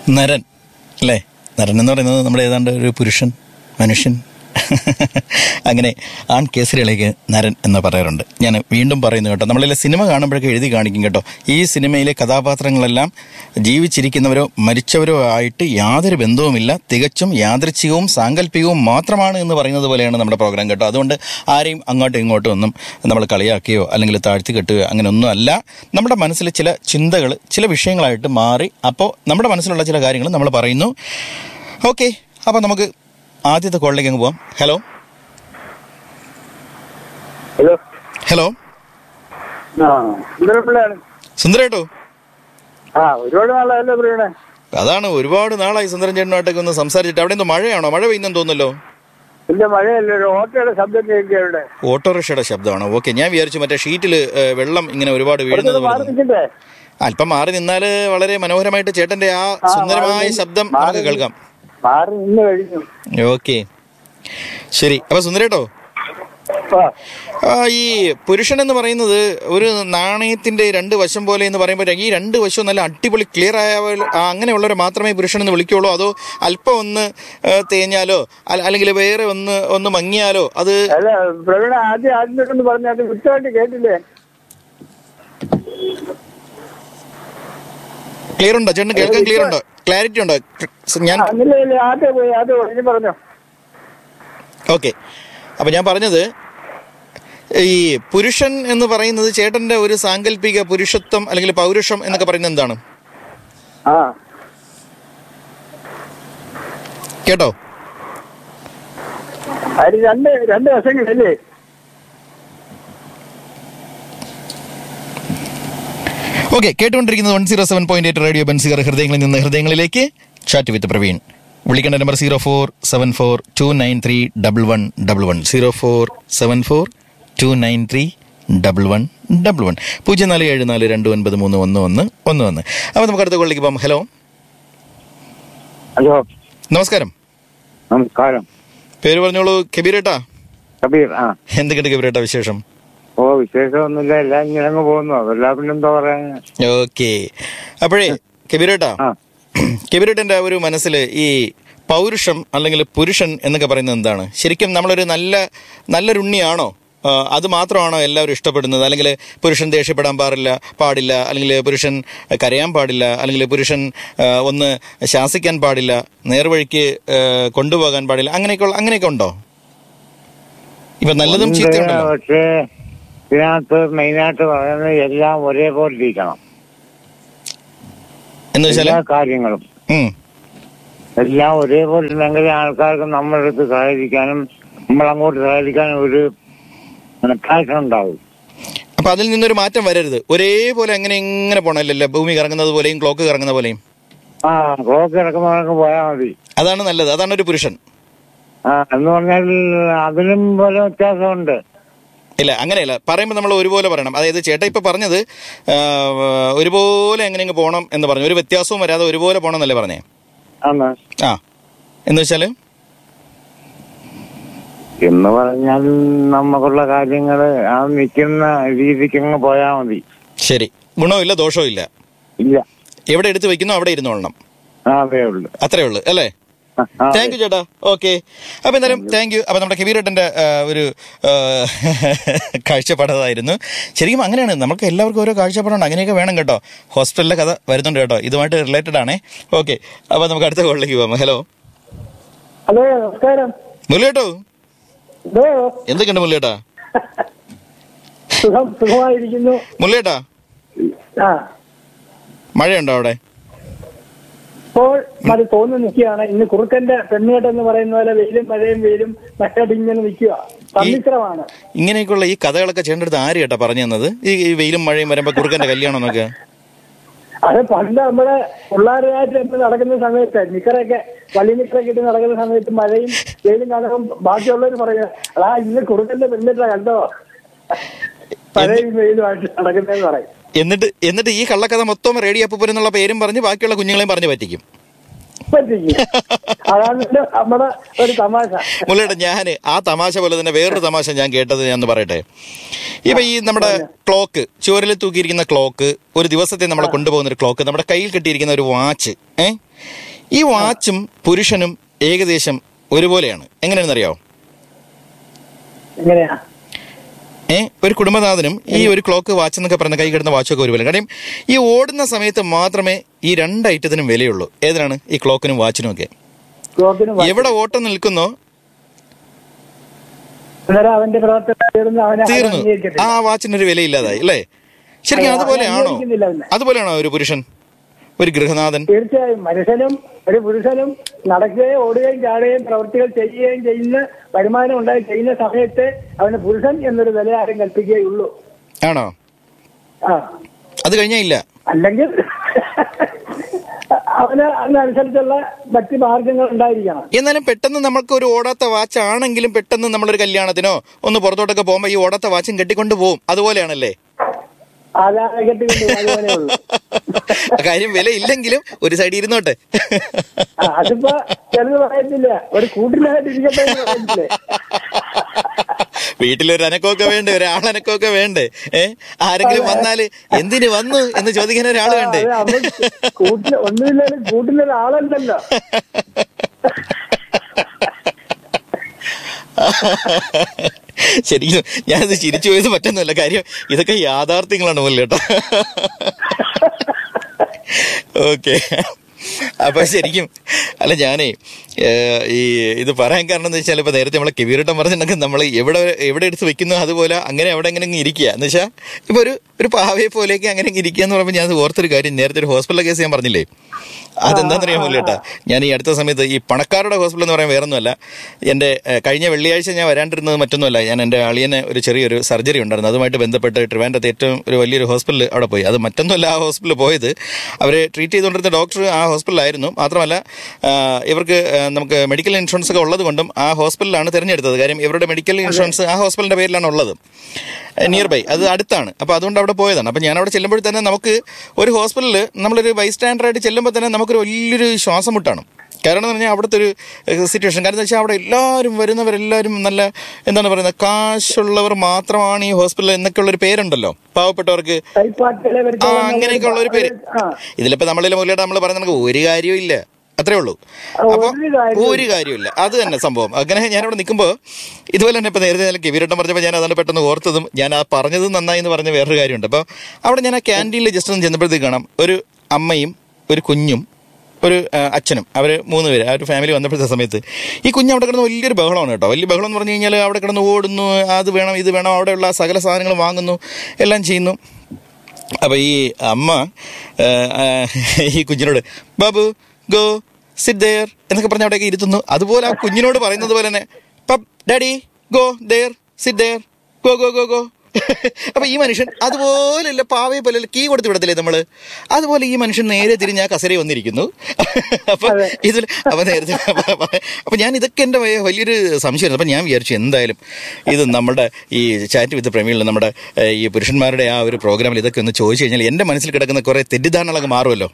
നരൻ അല്ലേ നരൻ എന്ന് പറയുന്നത് നമ്മുടെ ഏതാണ്ട് ഒരു പുരുഷൻ മനുഷ്യൻ അങ്ങനെ ആൺ കേസരികളിലേക്ക് നരൻ എന്ന് പറയാറുണ്ട് ഞാൻ വീണ്ടും പറയുന്നു കേട്ടോ നമ്മളിലെ സിനിമ കാണുമ്പോഴൊക്കെ എഴുതി കാണിക്കും കേട്ടോ ഈ സിനിമയിലെ കഥാപാത്രങ്ങളെല്ലാം ജീവിച്ചിരിക്കുന്നവരോ മരിച്ചവരോ ആയിട്ട് യാതൊരു ബന്ധവുമില്ല തികച്ചും യാദൃച്ഛികവും സാങ്കല്പികവും മാത്രമാണ് എന്ന് പറയുന്നത് പോലെയാണ് നമ്മുടെ പ്രോഗ്രാം കേട്ടോ അതുകൊണ്ട് ആരെയും അങ്ങോട്ടും ഇങ്ങോട്ടും ഒന്നും നമ്മൾ കളിയാക്കുകയോ അല്ലെങ്കിൽ താഴ്ത്തി കെട്ടുകയോ അങ്ങനെ ഒന്നും അല്ല നമ്മുടെ മനസ്സിൽ ചില ചിന്തകൾ ചില വിഷയങ്ങളായിട്ട് മാറി അപ്പോൾ നമ്മുടെ മനസ്സിലുള്ള ചില കാര്യങ്ങൾ നമ്മൾ പറയുന്നു ഓക്കെ അപ്പോൾ നമുക്ക് ആദ്യത്തെ കോളിലേക്ക് അങ്ങ് പോവാം ഹലോ ഹലോ ഹലോ ആ സുന്ദരപ്പിള്ളയാണ് സുന്ദരേട്ടോ ആ ഒരുപാട് നാളായല്ലോ പ്രിയണേ അതാണ് ഒരുപാട് നാളായി സുന്ദരൻ ചേട്ടനുമായിട്ടൊക്കെ ഒന്ന് സംസാരിച്ചിട്ട് അവിടെ എന്തോ മഴയാണോ മഴ പെയ്യുന്നെന്ന് തോന്നുന്നല്ലോ ഇല്ല മഴയല്ല ഒരു ഓട്ടോയുടെ ശബ്ദം കേൾക്കുകയുടെ ഓട്ടോറിക്ഷയുടെ ശബ്ദമാണ് ഓക്കെ ഞാൻ വിചാരിച്ചു മറ്റേ ഷീറ്റിൽ വെള്ളം ഇങ്ങനെ ഒരുപാട് വീഴുന്നത് പോലെ മാറി തോന്നി. നിൽക്കണ്ടേ അല്പം മാറി നിന്നാല് വളരെ മനോഹരമായിട്ട് ചേട്ടന്റെ ആ ആ, സുന്ദരമായ മാറി- ശബ്ദം മാറി- നമുക്ക് കേൾക്കാം മാറി നിന്ന് കഴിഞ്ഞു ഓക്കെ ശരി അപ്പൊ സുന്ദരേട്ടോ ആ ആ, ഈ പുരുഷൻ എന്ന് പറയുന്നത് ഒരു നാണയത്തിന്റെ രണ്ട് വശം പോലെ എന്ന് പറയുമ്പോൾ ഈ രണ്ട് വശവും നല്ല അടിപൊളി ക്ലിയർ ആയ ആ, അങ്ങനെയുള്ളവരെ മാത്രമേ പുരുഷൻ എന്ന് വിളിക്കുള്ളൂ അതോ അല്പം ഒന്ന് ആ, തേഞ്ഞാലോ അല്ല- അല്ലെങ്കിൽ വേറെ ഒന്ന് ഒന്ന് മങ്ങിയാലോ അത് അല്ല പ്രവീണ ആദ്യം ആദ്യം ഒന്ന് പറഞ്ഞു അത് വ്യക്തമായിട്ട് കേട്ടില്ലേ ക്ലിയർ ഉണ്ടോ ചേട്ടന് കേൾക്കാൻ ക്ലിയർ ഉണ്ടോ ക്ലാരിറ്റി ഉണ്ടോ ഞാൻ അന്നില്ല ഇല്ല ആദ്യം പോയി ആദ്യം പോയി ഇനി പറഞ്ഞോ ഓക്കെ അപ്പൊ ഞാൻ പറഞ്ഞത് ഈ പുരുഷൻ എന്ന് പറയുന്നത് ചേട്ടന്റെ ഒരു സാങ്കല്പിക പുരുഷത്വം അല്ലെങ്കിൽ പൗരുഷം എന്നൊക്കെ പറയുന്നത് എന്താണ് ആ കേട്ടോ അതിന് രണ്ട് രണ്ട് വശങ്ങളില്ലേ ഓക്കെ കേട്ടുകൊണ്ടിരിക്കുന്നത് one zero seven point eight radio Benziger ഹൃദയങ്ങളിൽ നിന്ന് ഹൃദയങ്ങളിലേക്ക് ചാറ്റ് വിത്ത് പ്രവീൺ വിളിക്കേണ്ട number zero four seven four two nine three double one double one zero four seven four two nine three double one double one പൂജ്യം നാല് ഏഴ് നാല് രണ്ട് ഒൻപത് മൂന്ന് ഒന്ന് ഒന്ന് ഒന്ന് ഒന്ന് അപ്പോൾ നമുക്ക് അടുത്ത കോളിലേക്ക് പോകാം ഹലോ ഹലോ നമസ്കാരം നമസ്കാരം പേര് പറഞ്ഞോളൂ കബീരേട്ടാ കബീർ ആ എന്തൊക്കെയുണ്ട് കബീരേട്ടാ വിശേഷം ഓ വിശേഷമൊന്നുമില്ല എല്ലാം ഇങ്ങനെ അങ്ങ് പോകുന്നു അതല്ല പിന്നെന്താ പറയാ ഓക്കെ അപ്പോഴേ കബീരേട്ടാ ആ കബീരേട്ടൻ്റെ ഒരു മനസ്സിൽ ഈ പൗരുഷം അല്ലെങ്കിൽ പുരുഷൻ എന്നൊക്കെ പറയുന്നത് എന്താണ് ശരിക്കും നമ്മളൊരു നല്ല നല്ലൊരു ഉണ്ണിയാണോ ആ, അത് മാത്രമാണോ എല്ലാവരും ഇഷ്ടപ്പെടുന്നത് അല്ലെങ്കിൽ പുരുഷൻ ദേഷ്യപ്പെടാൻ പാടില്ല പാടില്ല അല്ലെങ്കിൽ പുരുഷൻ കരയാൻ പാടില്ല അല്ലെങ്കിൽ പുരുഷൻ ആ, ഒന്ന് ശാസിക്കാൻ പാടില്ല നേർവഴിക്ക് ആ, കൊണ്ടുപോകാൻ പാടില്ല അങ്ങനെയൊക്കെ ഉള്ള- അങ്ങനെയൊക്കെ ഉണ്ടോ ഇപ്പൊ നല്ലതും ഉണ്ട്, ചീത്തയുണ്ടല്ലോ പക്ഷേ ഇതിനകത്ത് മെയിനായിട്ട് പറയുന്നത് എല്ലാം ഒരേപോലെ ഇരിക്കണം എന്ന് വെച്ചാല് എല്ലാ കാര്യങ്ങളും ഉം എല്ലാം ഒരേപോലെ ഉണ്ടെങ്കിൽ ആൾക്കാർക്ക് നമ്മുടെ അടുത്ത് സഹകരിക്കാനും നമ്മൾ അങ്ങോട്ട് സഹകരിക്കാനും ഒരു പാഷൻ ഉണ്ടാവും അപ്പൊ അതിൽ നിന്നൊരു മാറ്റം വരരുത് ഒരേപോലെ അങ്ങനെ ഇങ്ങനെ പോണല്ലോ ഭൂമി കറങ്ങുന്നത് പോലെയും ക്ലോക്ക് കറങ്ങുന്ന പോലെയും ആ ക്ലോക്ക് കിടക്കുന്നവർക്ക് പോയാൽ മതി അതാണ് നല്ലത് അതാണ് ഒരു പുരുഷൻ ആ എന്ന് പറഞ്ഞാൽ അതിലും പല വ്യത്യാസമുണ്ട് ഇല്ല അങ്ങനെയല്ല പറയുമ്പോൾ നമ്മൾ ഒരുപോലെ പറയണം അതായത് ചേട്ടാ ഇപ്പൊ പറഞ്ഞത് ആ, ഒരുപോലെ എങ്ങനെ അങ്ങ് പോകണം എന്ന് പറഞ്ഞു ഒരു വ്യത്യാസവും വരാതെ ഒരുപോലെ പോകണം എന്നല്ലേ പറഞ്ഞേ ആണ് ആ എന്ന് വെച്ചാല് എന്ന് പറഞ്ഞാൽ നമുക്കുള്ള കാര്യങ്ങൾ ആ നിൽക്കുന്ന രീതിക്ക് അങ്ങ് പോയാൽ മതി ശരി ഗുണവും ഇല്ല ദോഷവും ഇല്ല ഇല്ല എവിടെ എടുത്ത് വെക്കുന്നോ അവിടെ ഇരുന്നോളണം ആ, അതേ ഉള്ളു അത്രേ ഉള്ളൂ അല്ലേ ആ, ആ, താങ്ക് യു ചേട്ടാ ഓക്കെ അപ്പൊ എന്തായാലും താങ്ക് യു അപ്പൊ നമ്മുടെ കബീരേട്ടന്റെ ആ, ഒരു ആ, കാഴ്ചപ്പാടതായിരുന്നു ശരിക്കും അങ്ങനെയാണ് നമുക്ക് എല്ലാവർക്കും ഓരോ കാഴ്ചപ്പാടുണ്ട് അങ്ങനെയൊക്കെ വേണം കേട്ടോ ഹോസ്പിറ്റലിലെ കഥ വരുന്നുണ്ട് കേട്ടോ ഇതുമായിട്ട് റിലേറ്റഡ് ആണേ ഓക്കെ അപ്പൊ നമുക്ക് അടുത്ത കോളിലേക്ക് പോകാം ഹലോ ഹലോ നമസ്കാരം മുരളിയേട്ടോ ഇതോ എന്തൊക്കെയുണ്ട് മുരളിയേട്ടാ സുഖം സുഖമായിരിക്കുന്നു മുരളിയേട്ടാ ആ മഴയുണ്ടോ അവിടെ ഇപ്പോൾ മതി തോന്നി നിൽക്കുകയാണ് ഇന്ന് കുറുക്കന്റെ പെണ്ണുകെട്ട് എന്ന് പറയുന്ന പോലെ വെയിലും മഴയും വെയിലും മഴയും ഇങ്ങനെ നിൽക്കുക സമ്മിശ്രമാണ് ഇങ്ങനെയൊക്കെയുള്ള ഈ കഥകളൊക്കെ ചേട്ടൻ്റെ അടുത്ത് ആര് കേട്ടാ പറഞ്ഞു തന്നത് ഈ ഈ വെയിലും മഴയും വരുമ്പോ കുറുക്കന്റെ കല്യാണം എന്നൊക്കെ അത് പണ്ട് നമ്മള് പിള്ളേരുമായിട്ട് നമ്മൾ നടക്കുന്ന സമയത്ത് നിക്കറൊക്കെ വലിയ നിക്കറൊക്കെ ഇട്ട് നടക്കുന്ന സമയത്ത് മഴയും വെയിലും കാണുമ്പോൾ ബാക്കിയുള്ളവർ പറയുക അതാ ഇന്ന് കുറുക്കന്റെ പെണ്ണിട്ടാ കണ്ടോ മഴയും വെയിലുമായിട്ട് നടക്കുന്നതെന്ന് പറയും എന്നിട്ട് എന്നിട്ട് ഈ കള്ളക്കഥ മൊത്തം റേഡിയോ അപ്പൂപ്പൻ എന്നുള്ള പേരും പറഞ്ഞ് ബാക്കിയുള്ള കുഞ്ഞുങ്ങളെയും പറഞ്ഞു പറ്റിക്കും പറ്റിക്കും അതാണ് ഇതിന്റെ നമ്മുടെ ഒരു തമാശ മുല്ലയുടെ ഞാൻ ആ തമാശ പോലെ തന്നെ വേറൊരു തമാശ ഞാൻ കേട്ടത് ഞാൻ ഒന്ന് പറയട്ടെ ഇപ്പൊ ഈ നമ്മുടെ ക്ലോക്ക് ചുവരിൽ തൂക്കിയിരിക്കുന്ന ക്ലോക്ക് ഒരു ദിവസത്തെ നമ്മളെ കൊണ്ടുപോകുന്ന ഒരു ക്ലോക്ക് നമ്മുടെ കയ്യിൽ കെട്ടിയിരിക്കുന്ന ഒരു വാച്ച് ഏ ഈ വാച്ചും പുരുഷനും ഏകദേശം ഒരുപോലെയാണ് എങ്ങനെയാണെന്നറിയാവോ എങ്ങനെയാ ഏ ഒരു കുടുംബനാഥനും ഈ ഒരു ക്ലോക്ക് വാച്ച് എന്നൊക്കെ പറയുന്ന കൈ കിടന്ന വാച്ചൊക്കെ ഒരുപോലെ കാര്യം ഈ ഓടുന്ന സമയത്ത് മാത്രമേ ഈ രണ്ട് ഐറ്റത്തിനും വിലയുള്ളൂ ഏതിനാണ് ഈ ക്ലോക്കിനും വാച്ചിനും ഒക്കെ ക്ലോക്കിന് വ- എവിടെ ഓട്ടം നിൽക്കുന്നോ അന്നേരം അവന്റെ പ്രവർത്തനം തീർന്ന് അവനെ അവൻ തീർന്നു അംഗീകരിക്കത്തില്ല. ആ വാച്ചിനൊരു വിലയില്ലാതായി അല്ലേ ശരിക്കും അതെ, അതുപോലെയാണോ അംഗീകരിക്കുന്നില്ല അവനെ. അതുപോലെയാണോ ഒരു പുരുഷൻ ഒരു ഗൃഹനാഥൻ തീർച്ചയായും മനുഷ്യനും ഒരു പുരുഷനും നടക്കുകയും ഓടുകയും ചാടുകയും പ്രവൃത്തികൾ ചെയ്യുകയും ചെയ്യുന്ന വരുമാനം ഉണ്ടായി ചെയ്യുന്ന സമയത്ത് അവന് പുരുഷൻ എന്നൊരു വില ആരും കൽപ്പിക്കുകയുള്ളൂ ആണോ ആ അത് കഴിഞ്ഞാ ഇല്ല അല്ലെങ്കിൽ അവന് അതിനനുസരിച്ചുള്ള മറ്റ് മാർഗങ്ങൾ ഉണ്ടായിരിക്കണം എന്നാലും പെട്ടെന്ന് നമ്മൾക്ക് ഒരു ഓടാത്ത വാച്ച് ആണെങ്കിലും പെട്ടെന്ന് നമ്മളൊരു കല്യാണത്തിനോ ഒന്ന് പുറത്തോട്ടൊക്കെ പോകുമ്പോൾ ഈ ഓടാത്ത വാച്ചും കെട്ടിക്കൊണ്ട് പോകും അതുപോലെയാണല്ലേ ആധാരം കെട്ടിക്കൊണ്ട് അതുപോലെ ഉള്ളൂ കാര്യം വില ഇല്ലെങ്കിലും ഒരു സൈഡിൽ ഇരുന്നോട്ടെ ആ, അതിപ്പോ ചിലത് പറയത്തില്ല ഒരു കൂട്ടിലായിട്ട് ഇരിക്കട്ടെ എന്ന് പറയത്തില്ലേ വീട്ടിലൊരു അനക്കമൊക്കെ വേണ്ടേ ഒരാളനക്കമൊക്കെ വേണ്ടേ ഏ ആരെങ്കിലും വന്നാല് എന്തിന് വന്നു എന്ന് ചോദിക്കാൻ ഒരാൾ വേണ്ടേ അത് അവൻ കൂട്ടിൽ ഒന്നുമില്ലാലും കൂട്ടിലൊരാളല്ലല്ലോ ശരിക്കും ഞാനത് ചിരിച്ചു പോയത് പറ്റുന്നില്ല കാര്യം ഇതൊക്കെ യാഥാർത്ഥ്യങ്ങളാണ് പോലെ കേട്ടോ ഓക്കെ അപ്പൊ ശരിക്കും അല്ല ഞാനേ ഏഹ്, ഈ ഇത് പറയാൻ കാരണം എന്ന് വെച്ചാൽ ഇപ്പൊ നേരത്തെ നമ്മളെ കിവീരട്ടം പറഞ്ഞിട്ടുണ്ടെങ്കിൽ നമ്മൾ എവിടെ എവിടെ എടുത്ത് വെക്കുന്നു അതുപോലെ അങ്ങനെ അവിടെ അങ്ങനെ അങ്ങ് ഇരിക്കുക എന്ന് വെച്ചാൽ ഇപ്പൊ ഒരു ഒരു പാവയെ പോലെയൊക്കെ അങ്ങനെ അങ്ങ് ഇരിക്കുക എന്ന് പറയുമ്പോൾ ഞാൻ അത് ഓർത്തൊരു കാര്യം നേരത്തെ ഒരു ഹോസ്പിറ്റൽ കേസ് ഞാൻ പറഞ്ഞില്ലേ അതെന്താണെന്നറിയാൻ പോലേട്ടാ ഞാൻ ഈ അടുത്ത സമയത്ത് ഈ പണക്കാരുടെ ഹോസ്പിറ്റൽ എന്ന് പറയാൻ വേറൊന്നുമല്ല എൻ്റെ ഏഹ്, കഴിഞ്ഞ വെള്ളിയാഴ്ച ഞാൻ വരാണ്ടിരുന്നത് മറ്റൊന്നുമല്ല ഞാൻ എൻ്റെ അളിയന് ഒരു ചെറിയൊരു സർജറി ഉണ്ടായിരുന്നു അതുമായിട്ട് ബന്ധപ്പെട്ട് ട്രിവാൻഡ്രത്ത് ഏറ്റവും ഒരു വലിയൊരു ഹോസ്പിറ്റൽ അവിടെ പോയി അത് മറ്റൊന്നുമല്ല ആ ഹോസ്പിറ്റലിൽ പോയത് അവരെ ട്രീറ്റ് ചെയ്തുകൊണ്ടിരുന്ന ഡോക്ടർ ആ ഹോസ്പിറ്റലായിരുന്നു മാത്രമല്ല ആ, ഇവർക്ക് ആ, നമുക്ക് മെഡിക്കൽ ഇൻഷുറൻസ് ഒക്കെ ഉള്ളത് കൊണ്ടും ആ ഹോസ്പിറ്റലാണ് തിരഞ്ഞെടുത്തത് കാര്യം ഇവരുടെ മെഡിക്കൽ ഇൻഷുറൻസ് ആ ഹോസ്പിറ്റലിന്റെ പേരിലാണ് ഉള്ളത് നിയർ ബൈ അത് അടുത്താണ് അപ്പോൾ അതുകൊണ്ട് അവിടെ പോയതാണ് അപ്പോൾ ഞാൻ അവിടെ ചെല്ലുമ്പോൾ തന്നെ നമുക്ക് ഒരു ഹോസ്പിറ്റലിൽ നമ്മളൊരു ബൈസ്റ്റാൻഡറായിട്ട് ചെല്ലുമ്പോൾ തന്നെ നമുക്കൊരു വലിയൊരു ശ്വാസം മുട്ടാണ് കാരണം എന്ന് പറഞ്ഞാൽ അവിടുത്തെ ഒരു സിറ്റുവേഷൻ കാരണം എന്ന് വെച്ചാൽ അവിടെ എല്ലാവരും വരുന്നവരെല്ലാവരും നല്ല എന്താണ് പറയുന്നത് കാശുള്ളവർ മാത്രമാണ് ഈ ഹോസ്പിറ്റൽ എന്നൊക്കെയുള്ള ഒരു പേരുണ്ടല്ലോ പാവപ്പെട്ടവർക്ക് കൈപ്പാട്ടിലെ ആ അങ്ങനെയൊക്കെ ഉള്ള ഒരു പേര് ആ ഇതിലിപ്പോ നമ്മളിലെ മുരളിയുടെ നമ്മൾ പറയുന്നത് ഒരു കാര്യവും ഇല്ല അത്രേ ഉള്ളൂ അപ്പൊ ഒരു കാര്യവും ഒരു കാര്യമില്ല അത് തന്നെ സംഭവം അങ്ങനെ ഞാൻ അവിടെ നിൽക്കുമ്പോൾ ഇതുപോലെ തന്നെ ഇപ്പൊ നേരത്തെ ഞാൻ കിവിരട്ടം പറഞ്ഞപ്പോൾ ഞാൻ അതാണ് പെട്ടെന്ന് ഓർത്തതും ഞാൻ ആ പറഞ്ഞതും നന്നായി എന്ന് പറഞ്ഞ വേറൊരു കാര്യമുണ്ട് അപ്പോൾ അവിടെ ഞാൻ ആ ക്യാൻറ്റീനിൽ ജസ്റ്റ് ഒന്ന് ചെന്നപ്പോഴത്തേക്ക് കാണാം ഒരു അമ്മയും ഒരു കുഞ്ഞും ഒരു ആ, അച്ഛനും അവർ മൂന്ന് പേര് ആ ഒരു ഫാമിലി വന്നപ്പോഴത്തെ സമയത്ത് ഈ കുഞ്ഞ് അവിടെ കിടന്ന് വലിയൊരു ബഹളമാണ് കേട്ടോ വലിയ ബഹളം എന്ന് പറഞ്ഞു കഴിഞ്ഞാൽ അവിടെ കിടന്ന് ഓടുന്നു അത് വേണം ഇത് വേണം അവിടെയുള്ള സകല സാധനങ്ങൾ വാങ്ങുന്നു എല്ലാം ചെയ്യുന്നു അപ്പൊ ഈ അമ്മ ആ, ആ, ഈ കുഞ്ഞിനോട് ബാബു ഗോ സിറ്റ് ദയർ എന്നൊക്കെ പറഞ്ഞ് അവിടെയൊക്കെ ഇരുത്തുന്നു അതുപോലെ ആ കുഞ്ഞിനോട് പറയുന്നത് പോലെ തന്നെ പപ്പ് daddy go there sit there go go go go അപ്പൊ ഈ മനുഷ്യൻ അതുപോലെയല്ല പാവയെ പോലെ കീ കൊടുത്ത് വിടത്തില്ലേ നമ്മള് അതുപോലെ ഈ മനുഷ്യൻ നേരെ തിരിഞ്ഞ് ആ കസരയിൽ വന്നിരിക്കുന്നു അപ്പൊ ഇതിൽ അപ്പൊ നേരത്തെ അപ്പൊ ഞാൻ ഇതൊക്കെ എന്റെ വയ- വലിയൊരു സംശയമായിരുന്നു അപ്പൊ ഞാൻ വിചാരിച്ചു എന്തായാലും ഇത് നമ്മുടെ ഈ ചാറ്റ് വിത്ത് പ്രമീളിൽ നമ്മുടെ ഏഹ്, ഈ പുരുഷന്മാരുടെ ആ ഒരു പ്രോഗ്രാമിൽ ഇതൊക്കെ ഒന്ന് ചോദിച്ചു കഴിഞ്ഞാൽ എന്റെ മനസ്സിൽ കിടക്കുന്ന കുറെ തെറ്റിദ്ധാരണകളൊക്കെ മാറുമല്ലോ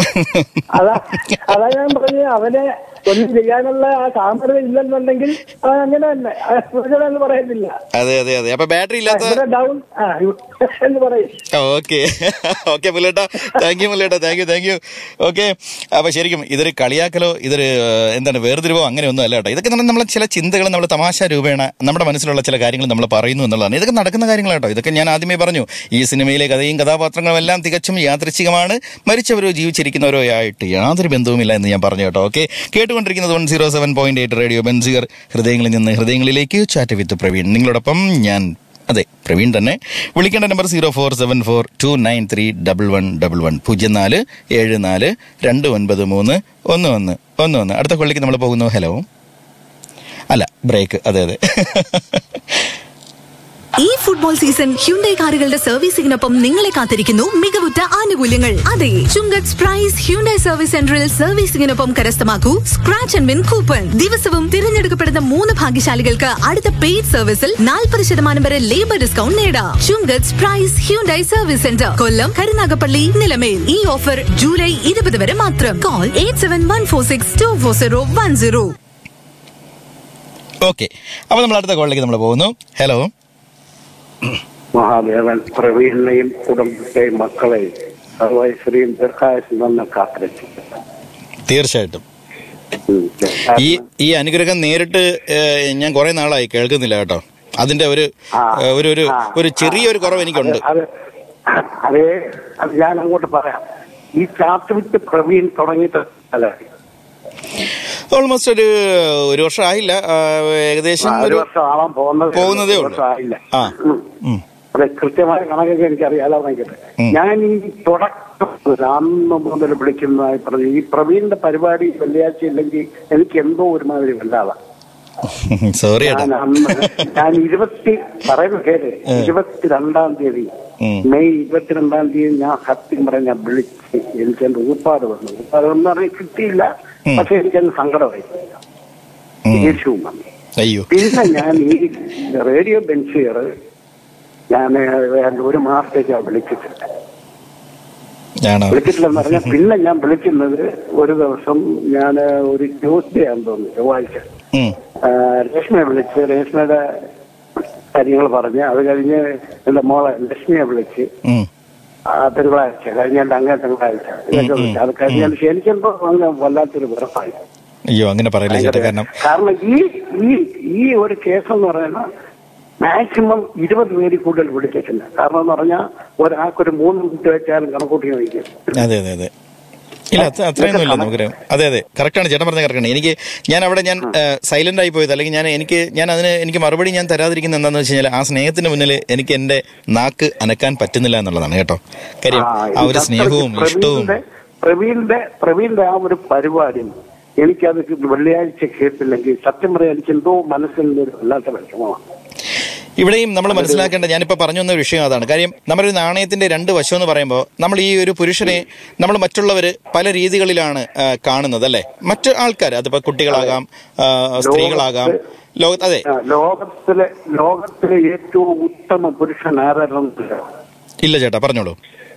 അതാ അതാ ഞാൻ പറഞ്ഞു അവനെ ഒന്നും ചെയ്യാനുള്ള ആ സാമർഥ്യം ഇല്ലെന്നുണ്ടെങ്കിൽ അവൻ അങ്ങനെ തന്നെ എന്ന് പറയത്തില്ല അതെ അതെ അതെ അപ്പൊ ബാറ്ററി ഇല്ലാത്ത ഇവിടെ ഡൗൺ ആ എന്ന് പറയും ഓക്കെ ഓക്കെ മുല്ലേട്ടാ താങ്ക് യു മുല്ലേട്ടാ thank you thank you okay അപ്പൊ ശരിക്കും ഇതൊരു കളിയാക്കലോ ഇതൊരു ഏഹ്, എന്താണ് വേർതിരിവോ അങ്ങനെയൊന്നും അല്ല കേട്ടോ ഇതൊക്കെ നമ്മൾ ചില ചിന്തകൾ നമ്മൾ തമാശ രൂപേണ നമ്മുടെ മനസ്സിലുള്ള ചില കാര്യങ്ങൾ നമ്മൾ പറയുന്നു എന്നുള്ളതാണ് ഇതൊക്കെ നടക്കുന്ന കാര്യങ്ങളാട്ടോ ഇതൊക്കെ ഞാൻ ആദ്യമേ പറഞ്ഞു ഈ സിനിമയിലെ കഥയും കഥാപാത്രങ്ങളും എല്ലാം തികച്ചും യാദൃച്ഛികമാണ് മരിച്ചവരോ ജീവിച്ചിരിക്കുന്നവരോ ആയിട്ട് യാതൊരു ബന്ധവുമില്ല എന്ന് ഞാൻ പറഞ്ഞു കേട്ടോ ഓക്കെ കേട്ടുകൊണ്ടിരിക്കുന്നത് one zero seven point eight radio Benziger ഹൃദയങ്ങളിൽ നിന്ന് ഹൃദയങ്ങളിലേക്ക് ചാറ്റ് വിത്ത് പ്രവീൺ നിങ്ങളോടൊപ്പം ഞാൻ അതെ പ്രവീൺ തന്നെ വിളിക്കേണ്ട number zero four seven four two nine three double one double one പൂജ്യം നാല് ഏഴ് നാല് രണ്ട് ഒൻപത് മൂന്ന് ഒന്ന് ഒന്ന് ഒന്ന് ഒന്ന് അടുത്ത കൊള്ളിക്ക് നമ്മൾ പോകുന്നു ഹലോ അല്ല ബ്രേക്ക് അതെ അതെ ഈ ഫുട്ബോൾ സീസൺ ഹ്യുണ്ടൈ കാറുകളുടെ സർവീസിംഗിനൊപ്പം നിങ്ങളെ കാത്തിരിക്കുന്നു മികവുറ്റ ആനുകൂല്യങ്ങൾ അതെ ചുങ്കത്ത് പ്രൈസ് ഹ്യുണ്ടൈ സർവീസ് സെന്ററിൽ സർവീസിംഗിനൊപ്പം കരസ്ഥമാക്കൂ സ്ക്രാച്ച് ആൻഡ് വിൻ കൂപ്പൺ ദിവസവും തിരഞ്ഞെടുക്കപ്പെടുന്ന മൂന്ന് ഭാഗ്യശാലികൾക്ക് അടുത്ത പെയ്ഡ് സർവീസിൽ നാൽപ്പത് ശതമാനം വരെ ലേബർ ഡിസ്കൗണ്ട് നേടാം Chungath prize Hyundai service centre Kollam Karunagappally Nilamel ഈ ഓഫർ ജൂലൈ ഇരുപത് വരെ മാത്രം call eight seven one four six two four zero one zero okay അപ്പോൾ നമ്മൾ അടുത്ത കോളിലേക്ക് നമ്മൾ പോകുന്നു ഹലോ മഹാദേവൻ പ്രവീണിനെയും കുടുംബത്തെയും മക്കളെയും സർവൈശ്വരിയും ദീർഘായുസും തന്നെ കാത്തിരക്ഷിക്കും തീർച്ചയായിട്ടും ഈ ഈ അനുഗ്രഹം നേരിട്ട് ഏഹ്, ഞാൻ കുറെ നാളായി കേൾക്കുന്നില്ല കേട്ടോ അതിന്റെ ഒരു ഏഹ്, ഒരു ഒരു ഒരു ചെറിയൊരു കുറവ് എനിക്കുണ്ട് അത് അതേ അത് ഞാൻ അങ്ങോട്ട് പറയാം ഈ ചാത്തുവിറ്റ് പ്രവീൺ തുടങ്ങിയിട്ട് അല്ലേ ഓൾമോസ്റ്റ് ഒരു ഒരു വർഷം ആയില്ല ആ, ഏകദേശം ഒരു ഒരു വർഷം ആവാൻ പോകുന്നത് പോകുന്നതേ ഒരു ഉള്ളൂ. വർഷം ആയില്ല ആ. ഉം. ഉം. അതെ കൃത്യമായ കണക്കൊക്കെ എനിക്കറിയാലോ ഭയങ്കര ഉം. ഞാൻ ഈ തുടക്കം മുതൽ അന്ന് മുതൽ വിളിക്കുന്നതായി പറഞ്ഞു ഈ പ്രവീണിന്റെ പരിപാടി വെള്ളിയാഴ്ച ഇല്ലെങ്കിൽ എനിക്ക് എന്തോ ഒരുമാതിരി വല്ലാതെ സോറി ഏട്ടാ ഞാൻ അന്ന് ഞാൻ ഇരുപത്തി പറയുന്ന കേട്ട് ഏ. ഇരുപത്തിരണ്ടാം തീയതി ഉം. മെയ് ഇരുപത്തിരണ്ടാം തീയതി ഞാൻ സത്യം പറഞ്ഞ ഞാൻ വിളിച്ച് എനിക്ക് എന്റെ ഊപ്പാട് വന്നു ഊപ്പാട് വന്നു പറഞ്ഞാൽ കിട്ടിയില്ല ഉം. പക്ഷെ എനിക്കത് സങ്കടമായി ഉം. ദേഷ്യവും വന്നു അയ്യോ പിന്നെ ഞാൻ ഈ റേഡിയോ ബെൻസിയർ ഞാൻ ഏതാണ്ട് ഒരു മാസത്തേക്കാണ് വിളിച്ചിട്ടില്ല ആണോ വിളിച്ചിട്ടില്ലെന്ന് പറഞ്ഞാൽ പിന്നെ ഞാൻ വിളിക്കുന്നത് ഒരു ദിവസം ഞാൻ ഒരു ട്യൂസ്ഡേ ആണെന്ന് തോന്നുന്നു ചൊവ്വാഴ്ച ഉം. ആ, രേഷ്മയെ വിളിച്ച് രേഷ്മയുടെ കാര്യങ്ങൾ പറഞ്ഞ് അത് കഴിഞ്ഞ് എന്റെ മോളെ ലക്ഷ്മിയെ വിളിച്ച് ഉം. ആ തിങ്കളാഴ്ച കഴിഞ്ഞ എന്റെ അങ്ങേ തിങ്കളാഴ്ച ഇതൊക്കെ വിളിച്ചു അത് കഴിഞ്ഞാൽ എനിക്കെന്തോ അങ്ങ് വല്ലാത്തൊരു വെറുപ്പായി അയ്യോ അങ്ങനെ പറയില്ല ചേട്ടാ കാരണം കാരണം ഈ ഈ ഈ ഒരു കേസ് എന്ന് പറയുന്നത് മാക്സിമം ഇരുപത് പേര് കൂടുതൽ വിളിച്ചിട്ടില്ല കാരണം എന്ന് പറഞ്ഞാൽ ഒരാൾക്കൊരു മൂന്ന് മിനിറ്റ് വെച്ചാലും കണക്കൂട്ടി നോക്കിയത് അതെ അതെ അതെ ഇല്ല അത്ര അത്രയൊന്നും ഇല്ല നമുക്കറിയാം അതെ അതെ കറക്റ്റാണ് ചേട്ടൻ പറഞ്ഞ കറക്റ്റാണ് എനിക്ക് ഞാൻ അവിടെ ഞാൻ സൈലന്റ് ആയി പോയത് അല്ലെങ്കിൽ ഞാൻ എനിക്ക് ഞാൻ അതിന് എനിക്ക് മറുപടി ഞാൻ തരാതിരിക്കുന്ന എന്താണെന്ന് വെച്ച് കഴിഞ്ഞാൽ ആ സ്നേഹത്തിന് മുന്നിൽ എനിക്ക് എന്റെ നാക്ക് അനക്കാൻ പറ്റുന്നില്ല എന്നുള്ളതാണ് കേട്ടോ കാര്യം ആ ഒരു സ്നേഹവും ഇഷ്ടവും പ്രവീണിന്റെ പ്രവീണിന്റെ പ്രവീണിന്റെ ആ ഒരു പരിപാടി എനിക്കത് വെള്ളിയാഴ്ച കേട്ടില്ലെങ്കിൽ സത്യം പറയാൻ എനിക്ക് എന്തോ മനസ്സിൽ ഒരു വല്ലാത്ത വിഷമമാണ് ഇവിടെയും നമ്മൾ മനസ്സിലാക്കേണ്ട ഞാനിപ്പോൾ പറഞ്ഞു വന്ന ഒരു വിഷയം അതാണ് കാര്യം നമ്മളൊരു നാണയത്തിന്റെ രണ്ട് വശം എന്ന് പറയുമ്പോൾ നമ്മൾ ഈ ഒരു പുരുഷനെ നമ്മൾ മറ്റുള്ളവർ പല രീതികളിലാണ് ആ, കാണുന്നത് അല്ലേ മറ്റു ആൾക്കാർ അതിപ്പോ കുട്ടികളാകാം ആ, സ്ത്രീകളാകാം ലോക അതെ ആ, ലോകത്തിലെ ലോകത്തിലെ ഏറ്റവും ഉത്തമ പുരുഷൻ ആരാണെന്നില്ല ഇല്ല ചേട്ടാ പറഞ്ഞോളൂ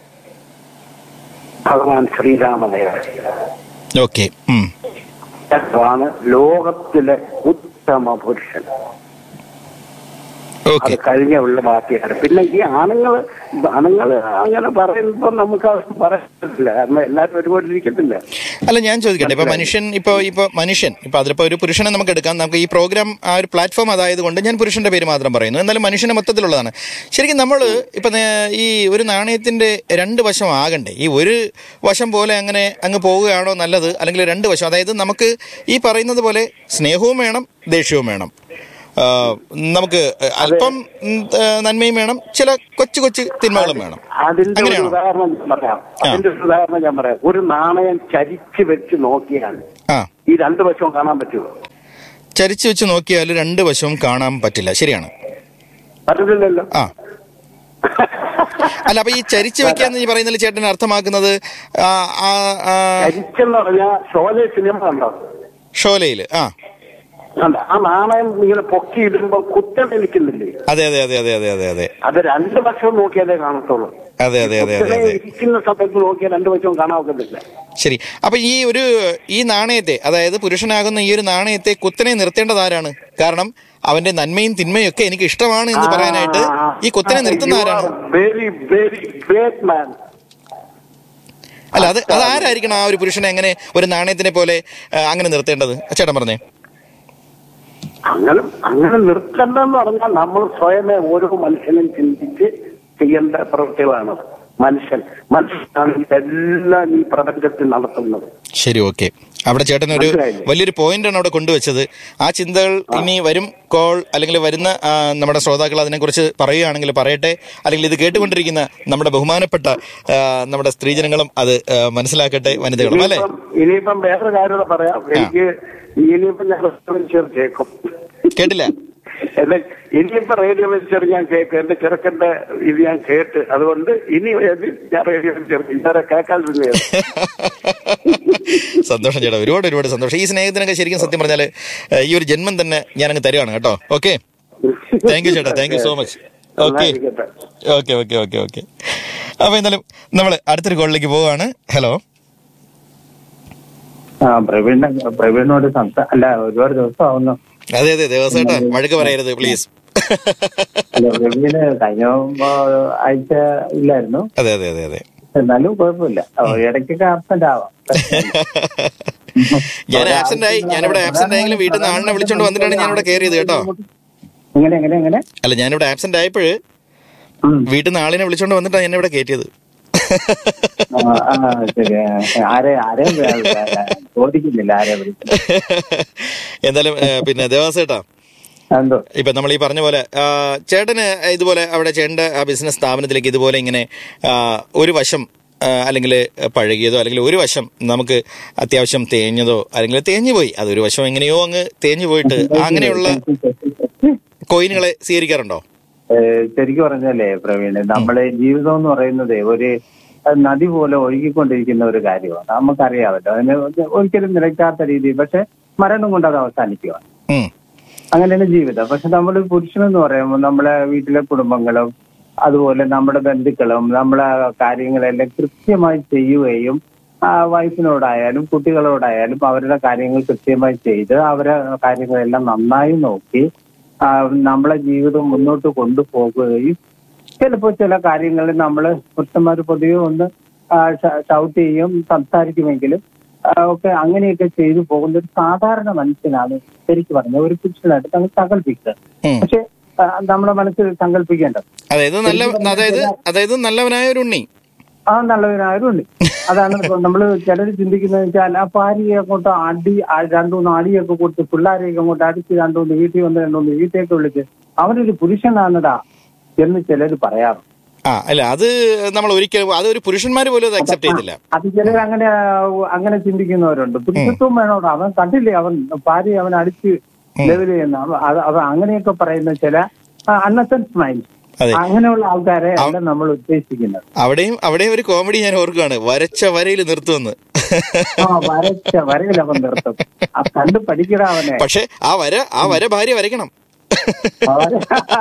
ഭഗവാൻ ശ്രീരാമദേവൻ ഓക്കെ ആണ് ലോകത്തിലെ ഉത്തമ പുരുഷൻ ഓക്കെ അത് കഴിഞ്ഞ ഉള്ള ബാക്കിയാണ് പിന്നെ ഈ ആണുങ്ങൾ ആണുങ്ങൾ അങ്ങനെ പറയുമ്പോ നമുക്ക് അത് പറയത്തില്ല കാരണം എല്ലാവരും ഒരുപോലെ ഇരിക്കത്തില്ല അല്ല ഞാൻ ചോദിക്കട്ടെ ഇപ്പൊ മനുഷ്യൻ ഇപ്പൊ ഇപ്പൊ മനുഷ്യൻ ഇപ്പൊ അതിലിപ്പോ ഒരു പുരുഷനെ നമുക്ക് എടുക്കാം നമുക്ക് ഈ പ്രോഗ്രാം ആ ഒരു പ്ലാറ്റ്ഫോം അതായത് കൊണ്ട് ഞാൻ പുരുഷന്റെ പേര് മാത്രം പറയുന്നു എന്നാലും മനുഷ്യന്റെ മൊത്തത്തിലുള്ളതാണ് ശരിക്കും നമ്മൾ ഇപ്പൊ നേ- ഈ ഒരു നാണയത്തിന്റെ രണ്ട് വശം ആകണ്ടേ ഈ ഒരു വശം പോലെ അങ്ങനെ അങ്ങ് പോവുകയാണോ നല്ലത് അല്ലെങ്കിൽ രണ്ട് വശം അതായത് നമുക്ക് ഈ പറയുന്നത് പോലെ സ്നേഹവും വേണം ദേഷ്യവും വേണം ആ, നമുക്ക് അല്പം ഉം, ആ, നന്മയും വേണം ചില കൊച്ചു കൊച്ചു തിന്മകളും വേണം അതിന്റെ ഒരു അങ്ങനെയാണോ ഉദാഹരണം ഞാൻ പറയാം അതിന്റെ ഒരു ഉദാഹരണം ഞാൻ പറയാം ഒരു നാണയം ചരിച്ച് വെച്ച് നോക്കിയാൽ ആ ഈ രണ്ടു വശവും കാണാൻ പറ്റുമോ ചരിച്ചു വെച്ച് നോക്കിയാൽ രണ്ട് വശവും കാണാൻ പറ്റില്ല ശരിയാണ് പറ്റത്തില്ലല്ലോ ആ അല്ല അപ്പൊ ഈ ചരിച്ചു വെക്കാന്ന് ഈ പറയുന്നതിൽ ചേട്ടൻ അർത്ഥമാക്കുന്നത് ആ, ആ, ആ, ചരിച്ചെന്ന് പറഞ്ഞാൽ ഷോലെ സിനിമ കണ്ടോ ഷോലയില് ആ കണ്ടോ? ആ നാണയം ഇങ്ങനെ പൊക്കി ഇടുമ്പോ കുറ്റം നിൽക്കുന്നില്ലേ അതെ അതെ അതെ അതെ അതെ അതെ അതെ അത് രണ്ട് വശവും നോക്കിയാലേ കാണത്തുള്ളൂ അതെ അതെ അതെ അതെ കുത്തനെ അതെ ഇരിക്കുന്ന സമയത്ത് നോക്കിയാൽ രണ്ട് വശവും കാണാൻ ഒക്കത്തില്ല ശരി അപ്പൊ ഈ ഒരു ഈ നാണയത്തെ അതായത് പുരുഷനാകുന്ന ഈ ഒരു നാണയത്തെ കുത്തനെ നിർത്തേണ്ടത് ആരാണ് കാരണം അവന്റെ നന്മയും തിന്മയും ഒക്കെ എനിക്ക് ഇഷ്ടമാണ് എന്ന് പറയാനായിട്ട് ഈ കുത്തനെ നിർത്തുന്ന ആരാണ് വെരി വെരി ഗ്രേറ്റ് മാൻ അല്ല അത് അത് ആരായിരിക്കണം ആ ഒരു പുരുഷനെ എങ്ങനെ ഒരു നാണയത്തിനെ പോലെ ആ, അങ്ങനെ നിർത്തേണ്ടത് ചേട്ടൻ പറഞ്ഞേ അങ്ങനെ അങ്ങനെ നിർത്തണ്ടെന്ന് പറഞ്ഞാൽ നമ്മൾ സ്വയമേ ഓരോ മനുഷ്യനും ചിന്തിച്ച് ചെയ്യേണ്ട പ്രവൃത്തികളാണ് മനുഷ്യൻ മനുഷ്യനാണ് ഇതെല്ലാം ഈ പ്രപഞ്ചത്തിൽ നടത്തുന്നത് ശരി ഓക്കെ അവിടെ ചേട്ടൻ ഒരു മനസ്സിലായില്ലേ? വലിയൊരു പോയിന്റാണ് അവിടെ കൊണ്ടുവച്ചത് ആ ചിന്തകൾ ഇനി വരും കോൾ അല്ലെങ്കിൽ വരുന്ന ആ, നമ്മുടെ ശ്രോതാക്കൾ അതിനെക്കുറിച്ച് പറയുകയാണെങ്കിൽ പറയട്ടെ അല്ലെങ്കിൽ ഇത് കേട്ടുകൊണ്ടിരിക്കുന്ന നമ്മുടെ ബഹുമാനപ്പെട്ട ആ, നമ്മുടെ സ്ത്രീജനങ്ങളും അത് ആ, മനസ്സിലാക്കട്ടെ വനിതകളും അല്ലെ ഇനിയിപ്പം ഇനിയിപ്പം വേറൊരു കാര്യം കൂടെ പറയാം എനിക്ക് ഇനിയിപ്പം ഞാൻ ചേർച്ചേക്കും കേട്ടില്ല എന്നെ ഇനിയിപ്പോ റേഡിയോ വെച്ചർ ഞാൻ കേൾക്കും എന്റെ ചെറുക്കന്റെ ഇത് ഞാൻ കേട്ട് അതുകൊണ്ട് ഇനി ഏത് ഞാൻ റേഡിയോ വെച്ചർ ഇതുവരെ കേൾക്കാതിരുന്നത് സന്തോഷം ചേട്ടാ ഒരുപാട് ഒരുപാട് സന്തോഷം ഈ സ്നേഹത്തിനൊക്കെ ശരിക്കും സത്യം പറഞ്ഞാൽ ഈ ഒരു ജന്മം തന്നെ ഞാൻ അങ്ങ് തരുവാണ് കേട്ടോ ഓക്കെ താങ്ക് യു ചേട്ടാ thank you so much okay നന്നായിരിക്കട്ടെ. ഓക്കെ ഓക്കെ ഓക്കെ ഓക്കെ അപ്പൊ എന്തായാലും നമ്മൾ അടുത്തൊരു കോളിലേക്ക് പോവാണ് ഹലോ ആ പ്രവീണ് പ്രവീണിനോട് സംസാ അല്ല ഒരുപാട് ദിവസം ആവുന്നു അതെ അതെ ദേവസ്വേട്ടാ വഴക്ക് പറയരുത് പ്ലീസ് അല്ല പ്രവീണ് കഴിഞ്ഞ ആ, ആഴ്ച ഇല്ലായിരുന്നു അതെ അതെ അതെ അതെ എന്നാലും കുഴപ്പമില്ല ആ, ഇടയ്ക്കൊക്കെ ആബ്സെന്റ് ആവാം ഞാൻ ആബ്സെന്റ് ആയി ഞാനിവിടെ ആബ്സെന്റ് ആയെങ്കിലും വീട്ടിൽ നിന്ന് ആളിനെ വിളിച്ചോണ്ട് വന്നിട്ടാണ് ഞാനിവിടെ കയറിയത് കേട്ടോ എങ്ങനെ എങ്ങനെ എങ്ങനെ അല്ല ഞാനിവിടെ ആബ്സെന്റ് ആയപ്പോഴ് ഉം. വീട്ടിൽ നിന്ന് ആളിനെ വിളിച്ചോണ്ട് വന്നിട്ടാണ് എന്നെ ഇവിടെ കയറ്റിയത് ആ, ആ, ശരി ആ, ആരെ ആരെയും വേ- വേ- ചോദിക്കുന്നില്ല ആരെ വിളിച്ചു എന്തായാലും ഏ, പിന്നെ ദേവാസേട്ടാ എന്തോ ഇപ്പൊ നമ്മൾ ഈ പറഞ്ഞ പോലെ ആ, ചേട്ടന് ഇതുപോലെ അവിടെ ചേട്ടന്റെ ആ ബിസിനസ് സ്ഥാപനത്തിലേക്ക് ഇതുപോലെ ഇങ്ങനെ ആ, ഒരു വശം അല്ലെങ്കിൽ പഴകിയതോ അല്ലെങ്കിൽ ഒരു വശം നമുക്ക് അത്യാവശ്യം തേഞ്ഞതോ അല്ലെങ്കിൽ തേഞ്ഞു പോയി അതൊരു വശം എങ്ങനെയോ അങ്ങ് തേഞ്ഞു പോയിട്ട് അങ്ങനെയുള്ള കോയിനുകളെ സ്വീകരിക്കാറുണ്ടോ ഏഹ് ശരിക്കും പറഞ്ഞാലേ പ്രവീണ് നമ്മളെ ജീവിതം എന്ന് പറയുന്നത് ഒരു അത് നദി പോലെ ഒഴുകിക്കൊണ്ടിരിക്കുന്ന ഒരു കാര്യമാണ് നമുക്കറിയാമല്ലോ അതിന് ഒരിക്കലും നിലയ്ക്കാത്ത രീതിയിൽ പക്ഷെ മരണം കൊണ്ട് അത് അവസാനിക്കുക ഉം. അങ്ങനെയാണ് ജീവിതം പക്ഷെ നമ്മൾ പുരുഷനെന്ന് പറയുമ്പോൾ നമ്മളെ വീട്ടിലെ കുടുംബങ്ങളും അതുപോലെ നമ്മുടെ ബന്ധുക്കളും നമ്മളെ കാര്യങ്ങളെല്ലാം കൃത്യമായി ചെയ്യുകയും ആ വൈഫിനോടായാലും കുട്ടികളോടായാലും അവരുടെ കാര്യങ്ങൾ കൃത്യമായി ചെയ്ത് അവരെ കാര്യങ്ങളെല്ലാം നന്നായി നോക്കി ആ, നമ്മളെ ജീവിതം മുന്നോട്ട് കൊണ്ടുപോകുകയും ചിലപ്പോൾ ചില കാര്യങ്ങളിൽ നമ്മൾ പുരുഷന്മാർ പൊതുവെ ഒന്ന് ഷൗട്ട് ചെയ്യും സംസാരിക്കുമെങ്കിലും ആ, ഒക്കെ അങ്ങനെയൊക്കെ ചെയ്തു പോകുന്ന ഒരു സാധാരണ മനുഷ്യനാണ് ശരിക്കും പറഞ്ഞ ഒരു പുരുഷനായിട്ട് നമ്മൾ സങ്കല്പിക്കുന്നത് ഉം. പക്ഷെ ആ, നമ്മുടെ മനസ്സിൽ സങ്കല്പിക്കേണ്ടത് അതായത് നല്ല അതായത് അതായത് നല്ലവനായ ഒരു ഉണ്ണി ആ നല്ലവരാരുണ്ട് അതാണ് ഇപ്പൊ നമ്മള് ചിലർ ചിന്തിക്കുന്നത് വെച്ചാൽ ആ ഭാര്യയെ അങ്ങോട്ട് അടി ആ രണ്ടുമൂന്ന് അടിയൊക്കെ കൊടുത്ത് പിള്ളേരെയൊക്കെ അങ്ങോട്ട് അടിച്ച് രണ്ടുമൂന്ന് വീട്ടിൽ വന്ന് രണ്ടുമൂന്ന് വീട്ടിലേക്ക് വിളിച്ച് അവനൊരു പുരുഷനാണടാ എന്ന് ചിലർ പറയാറുണ്ട് ആ അല്ല അത് നമ്മൾ ഒരിക്കലും അത് ഒരു പുരുഷന്മാർ പോലും അത് അക്സെപ്റ്റ് ചെയ്തില്ല അത് ചിലർ അങ്ങനെ ആ, അങ്ങനെ ചിന്തിക്കുന്നവരുണ്ട് പുരുഷത്വം വേണോടാ അവൻ കണ്ടില്ലേ അവൻ ഭാര്യ അവൻ അടിച്ച് ലെവൽ ചെയ്യുന്ന അവ- അത് അവൻ അങ്ങനെയൊക്കെ പറയുന്ന ചില അൺസെൻസ് മൈൻഡ് അതെ. അങ്ങനെയുള്ള ആൾക്കാരെ അല്ല നമ്മൾ ഉദ്ദേശിക്കുന്നത് അവിടെയും അവിടെയും ഒരു കോമഡി ഞാൻ ഓർക്കുകയാണ് വരച്ച വരയിൽ നിർത്തുമെന്ന് ആ വരച്ച വരയിൽ അവൻ നിർത്തും ആ കണ്ട് പഠിക്കടാ അവനെ പക്ഷെ ആ വര ആ വര ഭാര്യ വരയ്ക്കണം അവന്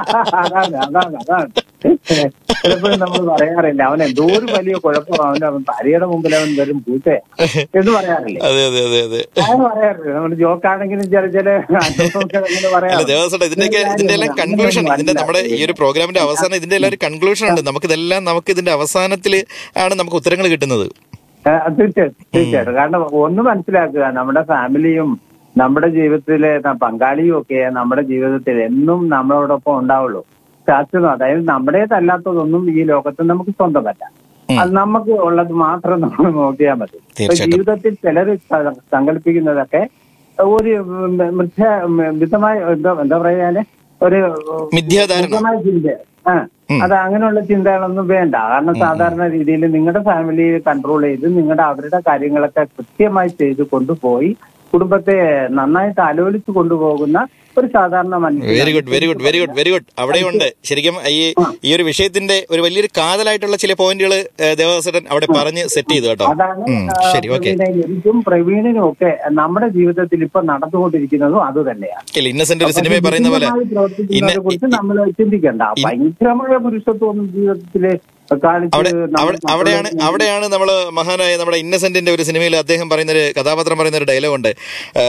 അതാണ് അതാണ് അതാണ് ചിലപ്പോഴും നമ്മൾ പറയാറില്ല അവൻ എന്തോ ഒരു വലിയ കുഴപ്പം അവൻ അവൻ ഭാര്യയുടെ മുമ്പിൽ അവൻ വരും പൂച്ച എന്ന് പറയാറില്ലേ അതെ അതെ അതെ അതെ അങ്ങനെ പറയാറില്ല നമ്മൾ ജോക്കാണെങ്കിലും ചില ചില അനുഭവമൊക്കെ അങ്ങനെ അല്ല പറയാം ദേവസ്വം ഇതിന്റെയൊക്കെ ഇതിന്റെ എല്ലാം കൺക്ലൂഷൻ ഇതിന്റെ നമ്മുടെ ഈ ഒരു പ്രോഗ്രാമിന്റെ അവസാനം ഇതിന്റെ എല്ലാം ഒരു കൺക്ലൂഷൻ ഉണ്ട് നമുക്ക് ഇതെല്ലാം നമുക്ക് ഇതിന്റെ അവസാനത്തിൽ ആണ് നമുക്ക് ഉത്തരങ്ങൾ കിട്ടുന്നത് തീർച്ചയായിട്ടും തീർച്ചയായിട്ടും കാരണം ഒന്ന് മനസ്സിലാക്കുക നമ്മുടെ ഫാമിലിയും നമ്മുടെ ജീവിതത്തിലെ ന- പങ്കാളിയും ഒക്കെ നമ്മുടെ ജീവിതത്തിൽ എന്നും നമ്മളോടൊപ്പം ഉണ്ടാവുള്ളൂ ശാസ്ത്രം അതായത് നമ്മുടേതല്ലാത്തതൊന്നും ഈ ലോകത്ത് നമുക്ക് സ്വന്തമല്ല അത് നമുക്ക് ഉള്ളത് മാത്രം നമ്മൾ നോക്കിയാൽ മതി ഇപ്പൊ തീർച്ചയായിട്ടും. ജീവിതത്തിൽ ചിലർ സങ്കല്പിക്കുന്നതൊക്കെ ഒരു മിഥ്യ മിതമായ എന്താ എന്താ പറയാന് ഒരു മിഥ്യാധാരണ. മിതമായ ചിന്ത ആ അത് അങ്ങനെയുള്ള ചിന്തകളൊന്നും വേണ്ട കാരണം സാധാരണ രീതിയിൽ നിങ്ങളുടെ ഫാമിലി കൺട്രോൾ ചെയ്ത് നിങ്ങളുടെ അവരുടെ കാര്യങ്ങളൊക്കെ കൃത്യമായി ചെയ്ത് കൊണ്ടുപോയി കുടുംബത്തെ നന്നായിട്ട് ആലോചിച്ച് കൊണ്ടുപോകുന്ന ഒരു സാധാരണ മനുഷ്യൻ very good very good very good very good അവിടെയുണ്ട് ശരിക്കും ഈ ഈ ഒരു വിഷയത്തിന്റെ ഒരു വലിയൊരു കാതലായിട്ടുള്ള ചില പോയിന്റുകൾ ദേവദാസൻ അവിടെ പറഞ്ഞ് സെറ്റ് ചെയ്തു കേട്ടോ അതാണ് ഉം, ആ, ശരി ഓക്കെ പ്രവീണ, എനിക്കും പ്രവീണിനും ഒക്കെ നമ്മുടെ ജീവിതത്തിൽ ഇപ്പൊ നടന്നുകൊണ്ടിരിക്കുന്നതും അത് തന്നെയാണ് ഇല്ല ഇന്നസെന്റ് ഒരു സിനിമയിൽ പറയുന്ന പോലെ ഇന്ന കുറിച്ച് നമ്മൾ ചിന്തിക്കണ്ട ഭയങ്കരമായ പുരുഷത്വം ജീവിതത്തില് കാണിച്ച് അവിടെ നമ്മൾ അവിടെ അവിടെയാണ് അവിടെയാണ് നമ്മൾ മഹാനായ നമ്മുടെ ഇന്നസെന്റിന്റെ ഒരു സിനിമയിൽ അദ്ദേഹം പറയുന്ന ഒരു കഥാപാത്രം പറയുന്ന ഒരു ഡയലോഗ് ഉണ്ട് ആ,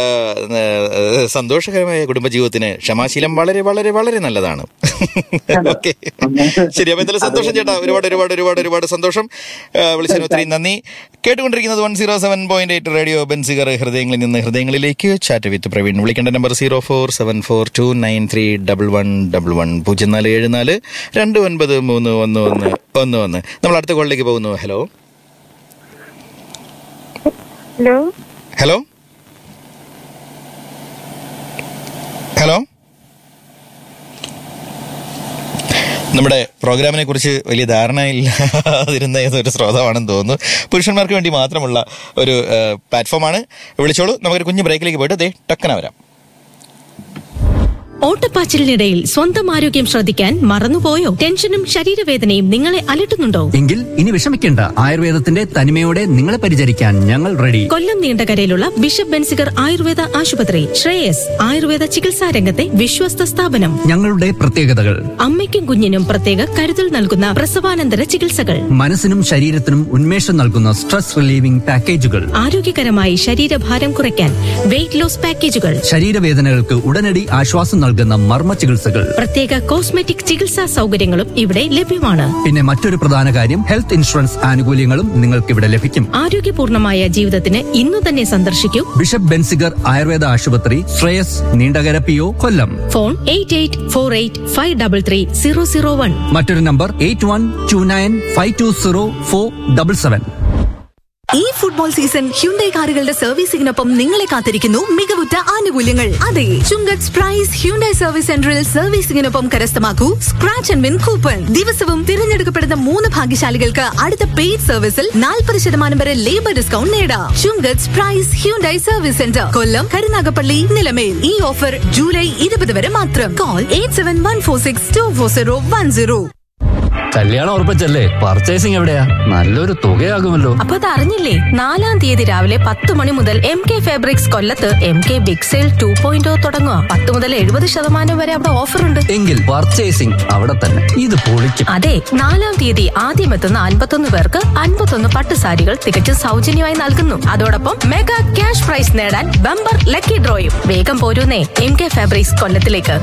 ആ, സന്തോഷകരമായ കുടുംബജീവിതത്തിന് ക്ഷമാശീലം വളരെ വളരെ വളരെ നല്ലതാണ് ഓക്കെ ശരി അപ്പൊ എന്തായാലും സന്തോഷം ചേട്ടാ ഒരുപാട് ഒരുപാട് ഒരുപാട് ഒരുപാട് സന്തോഷം ആ, വിളിച്ചതിന് ഒത്തിരി നന്ദി കേട്ടുകൊണ്ടിരിക്കുന്നത് one zero seven point eight radio Benziger ഹൃദയങ്ങളിൽ നിന്ന് ഹൃദയങ്ങളിലേക്ക് ചാറ്റ് വിത്ത് പ്രവീൺ വിളിക്കേണ്ട number zero four seven four two nine three double one double one പൂജ്യം നാല് ഏഴ് നാല് രണ്ട് ഒൻപത് മൂന്ന് ഒന്ന് ഒന്ന് ഒന്ന് ഒന്ന് നമ്മൾ അടുത്ത കോളിലേക്ക് പോകുന്നു ഹലോ ഹലോ ഹലോ ഹലോ നമ്മുടെ പ്രോഗ്രാമിനെ കുറിച്ച് വലിയ ധാരണയില്ലാതിരുന്ന ഏതൊരു ശ്രോതാവാണെന്ന് തോന്നുന്നു പുരുഷന്മാർക്ക് വേണ്ടി മാത്രമുള്ള ഒരു പ്ലാറ്റ്ഫോമാണ് വിളിച്ചോളൂ നമുക്കൊരു കുഞ്ഞു ബ്രേക്കിലേക്ക് പോയിട്ട് ദേ ടക്കന വരാം ഓട്ടപ്പാച്ചിലിനിടയിൽ സ്വന്തം ആരോഗ്യം ശ്രദ്ധിക്കാൻ മറന്നുപോയോ ടെൻഷനും ശരീരവേദനയും നിങ്ങളെ അലട്ടുന്നുണ്ടോ എങ്കിൽ ഇനി വിഷമിക്കേണ്ട ആയുർവേദത്തിന്റെ തനിമയോടെ നിങ്ങളെ പരിചരിക്കാൻ ഞങ്ങൾ റെഡി കൊല്ലം നീണ്ടകരയിലുള്ള ബിഷപ്പ് ബെൻസിഗർ ആയുർവേദ ആശുപത്രി ശ്രേയസ് ആയുർവേദ ചികിത്സാ രംഗത്തെ വിശ്വസ്ത സ്ഥാപനം ഞങ്ങളുടെ പ്രത്യേകതകൾ അമ്മയ്ക്കും കുഞ്ഞിനും പ്രത്യേക കരുതൽ നൽകുന്ന പ്രസവാനന്തര ചികിത്സകൾ മനസ്സിനും ശരീരത്തിനും ഉന്മേഷം നൽകുന്ന സ്ട്രെസ് റിലീവിംഗ് പാക്കേജുകൾ ആരോഗ്യകരമായി ശരീരഭാരം കുറയ്ക്കാൻ വെയിറ്റ് ലോസ് പാക്കേജുകൾ ശരീരവേദനകൾക്ക് ഉടനടി ആശ്വാസം നൽകുന്ന മർമ്മ ചികിത്സകൾ പ്രത്യേക കോസ്മെറ്റിക് ചികിത്സാ സൗകര്യങ്ങളും ഇവിടെ ലഭ്യമാണ് പിന്നെ മറ്റൊരു പ്രധാന കാര്യം ഹെൽത്ത് ഇൻഷുറൻസ് ആനുകൂല്യങ്ങളും നിങ്ങൾക്ക് ഇവിടെ ലഭിക്കും ആരോഗ്യപൂർണമായ ജീവിതത്തിന് ഇന്നു തന്നെ സന്ദർശിക്കൂ ബിഷപ്പ് ബെൻസിഗർ ആയുർവേദ ആശുപത്രി Shreyas Neendakara P O Kollam phone eight eight four eight five double three zero zero one മറ്റൊരു number eight one two nine five two zero four double seven ഈ ഫുട്ബോൾ സീസൺ ഹ്യുണ്ടൈ കാറുകളുടെ സർവീസിംഗിനൊപ്പം നിങ്ങളെ കാത്തിരിക്കുന്നു മികവുറ്റ ആനുകൂല്യങ്ങൾ അതെ ചുങ്കത്ത് പ്രൈസ് ഹ്യുണ്ടൈ സർവീസ് സെന്ററിൽ സർവീസിംഗിനൊപ്പം കരസ്ഥമാക്കൂ സ്ക്രാച്ച് ആൻഡ് വിൻ കൂപ്പൺ ദിവസവും തിരഞ്ഞെടുക്കപ്പെടുന്ന മൂന്ന് ഭാഗ്യശാലികൾക്ക് അടുത്ത പെയ്ഡ് സർവീസിൽ നാൽപ്പത് ശതമാനം വരെ ലേബർ ഡിസ്കൗണ്ട് നേടാം Chungath prize Hyundai service centre Kollam Karunagappally Nilamel ഈ ഓഫർ ജൂലൈ ഇരുപത് വരെ മാത്രം call eight seven one four six two four zero one zero കല്യാണം ഉറപ്പിച്ചല്ലേ പർച്ചേസിംഗ് എവിടെയാ നല്ലൊരു തുകയാകുമല്ലോ അപ്പൊ അത് അറിഞ്ഞില്ലേ നാലാം തീയതി രാവിലെ പത്ത് മണി മുതൽ എം കെ ഫാബ്രിക്സ് കൊല്ലത്ത് M K big sale two point O തുടങ്ങുക പത്ത് മുതൽ എഴുപത് ശതമാനം വരെ അവിടെ ഓഫർ ഉണ്ട് എങ്കിൽ പർച്ചേസിംഗ് അവിടെ തന്നെ ഇത് പൊളിക്കും അതെ നാലാം തീയതി ആദ്യം എത്തുന്ന അൻപത്തൊന്ന് പേർക്ക് അൻപത്തൊന്ന് പട്ട് സാരികൾ തികച്ചും സൗജന്യമായി നൽകുന്നു അതോടൊപ്പം മെഗാ ക്യാഷ് പ്രൈസ് നേടാൻ ബമ്പർ ലക്കി ഡ്രോയും വേഗം പോരൂന്നേ എം കെ ഫാബ്രിക്സ് കൊല്ലത്തിലേക്ക്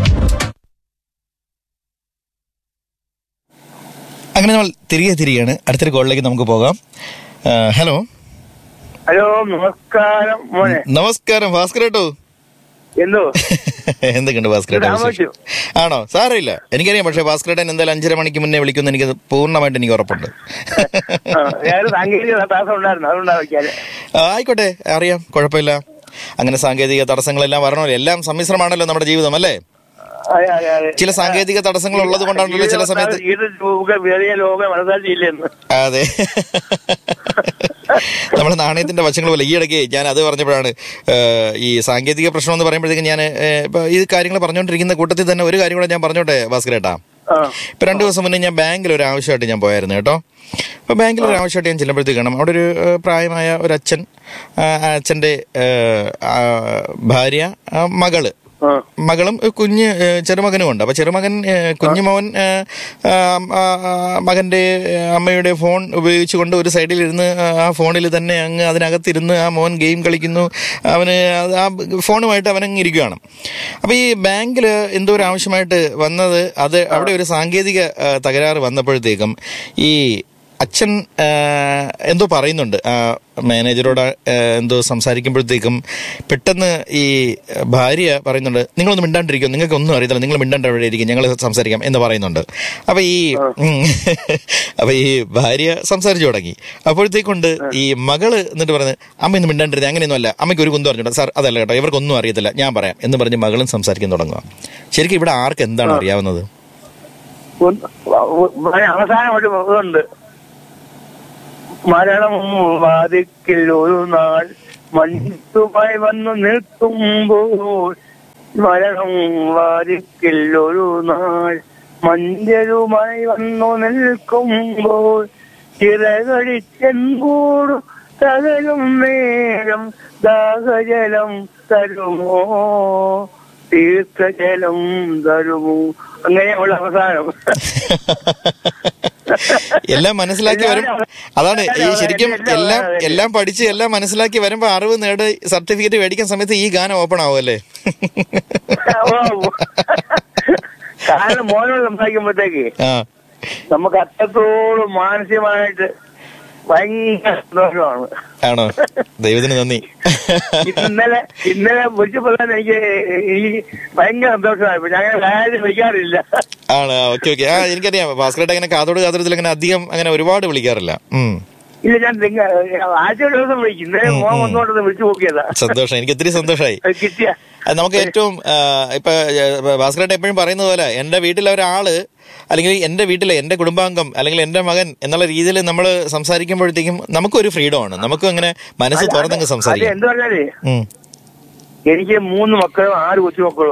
അങ്ങനെ നമ്മൾ തിരികെ തിരികെയാണ് അടുത്തൊരു കോളിലേക്ക് നമുക്ക് പോകാം ആ, ഹലോ ഹലോ നമസ്കാരം മോനെ നമസ്കാരം ഭാസ്കർ കേട്ടോ എന്തോ എന്തൊക്കെയുണ്ട് ഭാസ്കരേട്ട രാമോച്ചു. ആണോ സാരമില്ല എനിക്കറിയാം പക്ഷേ ഭാസ്കരേട്ടൻ എന്തായാലും അഞ്ചര മണിക്ക് മുന്നേ വിളിക്കുമെന്ന് എനിക്ക് പൂർണ്ണമായിട്ട് എനിക്ക് ഉറപ്പുണ്ട് ഞാൻ സാങ്കേതിക തടസ്സം ഉണ്ടായിരുന്നു അതുകൊണ്ടാണ് വയ്ക്കാറ് ആ, ആയിക്കോട്ടെ അറിയാം കുഴപ്പമില്ല അങ്ങനെ സാങ്കേതിക തടസ്സങ്ങളെല്ലാം വരണമല്ലോ എല്ലാം സമ്മിശ്രമാണല്ലോ നമ്മുടെ ജീവിതം അല്ലേ അതെ അതെ അതെ ചില സാങ്കേതിക തടസ്സങ്ങൾ ഉള്ളത് കൊണ്ടാണല്ലോ ചില സമയത്ത് ഇത് വേറിയ ലോക മനസ്സാക്ഷിയില്ലെന്ന് അതെ നമ്മുടെ നാണയത്തിന്റെ വശങ്ങൾ പോലെ ഈ ഇടയ്ക്ക് ഞാൻ അത് പറഞ്ഞപ്പോഴാണ് ഏഹ്, ഈ സാങ്കേതിക പ്രശ്നം എന്ന് പറയുമ്പോഴത്തേക്കും ഞാൻ ഏഹ്, ഇപ്പൊ ഈ കാര്യങ്ങൾ പറഞ്ഞുകൊണ്ടിരിക്കുന്ന കൂട്ടത്തിൽ തന്നെ ഒരു കാര്യം കൂടെ ഞാൻ പറഞ്ഞോട്ടെ ഭാസ്കരേട്ടാ ആ ഇപ്പൊ രണ്ടു ദിവസം മുന്നേ ഞാൻ ബാങ്കിൽ ഒരു ആവശ്യമായിട്ട് ഞാൻ പോയായിരുന്നു കേട്ടോ അപ്പൊ ബാങ്കിൽ ഒരു ആവശ്യമായിട്ട് ഞാൻ ചെല്ലുമ്പോഴത്തേക്കാണ് അവിടെ ഒരു ഏഹ്, പ്രായമായ ഒരു അച്ഛൻ ആ, ആ അച്ഛന്റെ ഏഹ്, ആ, ഭാര്യ ആ, മകള് ആ മകളും ഏഹ്, കുഞ്ഞ് ഏഹ്, ചെറുമകനും ഉണ്ട് അപ്പൊ ചെറുമകൻ ഏഹ്, കുഞ്ഞുമോൻ ഏഹ്, ആ, ആ, ആ, മകന്റെ ഏഹ്, അമ്മയുടെ ഫോൺ ഉപയോഗിച്ചുകൊണ്ട് ഒരു സൈഡിൽ ഇരുന്ന് ആ ഫോണിൽ തന്നെ അങ്ങ് അതിനകത്തിരുന്ന് ആ മോൻ ഗെയിം കളിക്കുന്നു അവന് അത് ആ ഫോണുമായിട്ട് അവനങ്ങ് ഇരിക്കുകയാണ് അപ്പൊ ഈ ബാങ്കിൽ എന്തോ ഒരു ആവശ്യമായിട്ട് വന്നത് അത് അവിടെ ഒരു സാങ്കേതിക ആ, തകരാറ് വന്നപ്പോഴത്തേക്കും ഈ അച്ഛൻ ആ, എന്തോ പറയുന്നുണ്ട് ആ മാനേജറോട് ആ, എന്തോ സംസാരിക്കുമ്പോഴത്തേക്കും പെട്ടെന്ന് ഈ ഭാര്യ പറയുന്നുണ്ട് നിങ്ങളൊന്ന് മിണ്ടാണ്ടിരിക്കും നിങ്ങൾക്ക് ഒന്നും അറിയത്തില്ല നിങ്ങൾ മിണ്ടാണ്ട് അവിടെ ഇരിക്കും ഞങ്ങൾ സംസാരിക്കാം എന്ന് പറയുന്നുണ്ട് അപ്പൊ ഈ ഉം, അപ്പൊ ഈ ഭാര്യ സംസാരിച്ചു തുടങ്ങി അപ്പോഴത്തേക്കൊണ്ട് ഈ മകള് എന്നിട്ട് പറയുന്നത് അമ്മ ഇന്ന് മിണ്ടാണ്ടിരുന്നത് അങ്ങനെയൊന്നും അല്ല അമ്മയ്ക്ക് ഒരു കുന്തം അറിഞ്ഞൂടാ സാർ അതല്ല കേട്ടോ ഇവർക്കൊന്നും അറിയത്തില്ല ഞാൻ പറയാം എന്ന് പറഞ്ഞ് മകളും സംസാരിക്കാൻ തുടങ്ങുക ശരിക്കും ഇവിടെ ആർക്ക് എന്താണ് അറിയാവുന്നത് ഒന്ന് വളരെ അവസാനം ഒരു ഇതുണ്ട് മരണം വാതിക്കൽ ഒരു നാൾ മഞ്ഞുമായി വന്നു നിൽക്കുമ്പോൾ മരണം വാതിക്കൽ ഒരു നാൾ മഞ്ഞരുമായി വന്നു നിൽക്കുമ്പോൾ ചിറകടിച്ചെൻകൂടു തകരും നേരം ദാഹജലം തരുമോ തീർത്ഥജലം തരുമോ അങ്ങനെയുള്ള അവസാനം എല്ലാം മനസ്സിലാക്കി വരും അതാണ് ഈ ശരിക്കും എല്ലാം എല്ലാം പഠിച്ച് എല്ലാം മനസ്സിലാക്കി വരുമ്പോ അറിവ് നേട് സർട്ടിഫിക്കറ്റ് മേടിക്കുന്ന സമയത്ത് ഈ ഗാനം ഓപ്പൺ ആവും അല്ലേ കാരണം മോനോട് സംസാരിക്കുമ്പോഴത്തേക്ക് ആ നമുക്ക് അത്രത്തോളം മാനസികമായിട്ട് ഭയങ്കര സന്തോഷമാണ് ആണോ ദൈവത്തിന് നന്ദി ഇന്നലെ ഇന്നലെ വിളിച്ചപ്പോൾ തന്നെ എനിക്ക് ഈ ഭയങ്കര സന്തോഷമായി ഞാൻ അങ്ങനെ വേറെ വിളിക്കാറില്ല ആണ് ഓക്കെ ഓക്കെ ആ എനിക്കറിയാം ഭാസ്കരേട്ട അങ്ങനെ കാതോട് കാതോടത്തിൽ അങ്ങനെ അധികം അങ്ങനെ ഒരുപാട് വിളിക്കാറില്ല ഉം ഇല്ല ഞാൻ തിങ്ക- ആഴ്ച ഒരു ദിവസം വിളിക്കും ഇന്നലെ മോൻ വന്നുകൊണ്ടൊന്ന് വിളിച്ചു നോക്കിയതാ സന്തോഷം എനിക്ക് ഒത്തിരി സന്തോഷമായി അത് കിട്ടിയ അത് നമുക്ക് ഏറ്റവും ആ, ഇപ്പൊ ഭാസ്കരേട്ട എപ്പോഴും പറയുന്നത് പോലെ എന്റെ വീട്ടിലെ ഒരാള് അല്ലെങ്കിൽ എന്റെ വീട്ടിലെ എന്റെ കുടുംബാംഗം അല്ലെങ്കിൽ എന്റെ മകൻ എന്നുള്ള രീതിയിൽ നമ്മൾ സംസാരിക്കുമ്പോഴത്തേക്കും നമുക്കൊരു ഫ്രീഡം ആണ് നമുക്കും അങ്ങനെ മനസ്സ് തുറന്നങ്ങ് അത് സംസാരിക്കാം എന്ത് പറഞ്ഞാലേ ഉം. എനിക്ക് മൂന്ന് മക്കളും ആറ് കൊച്ചുമക്കളും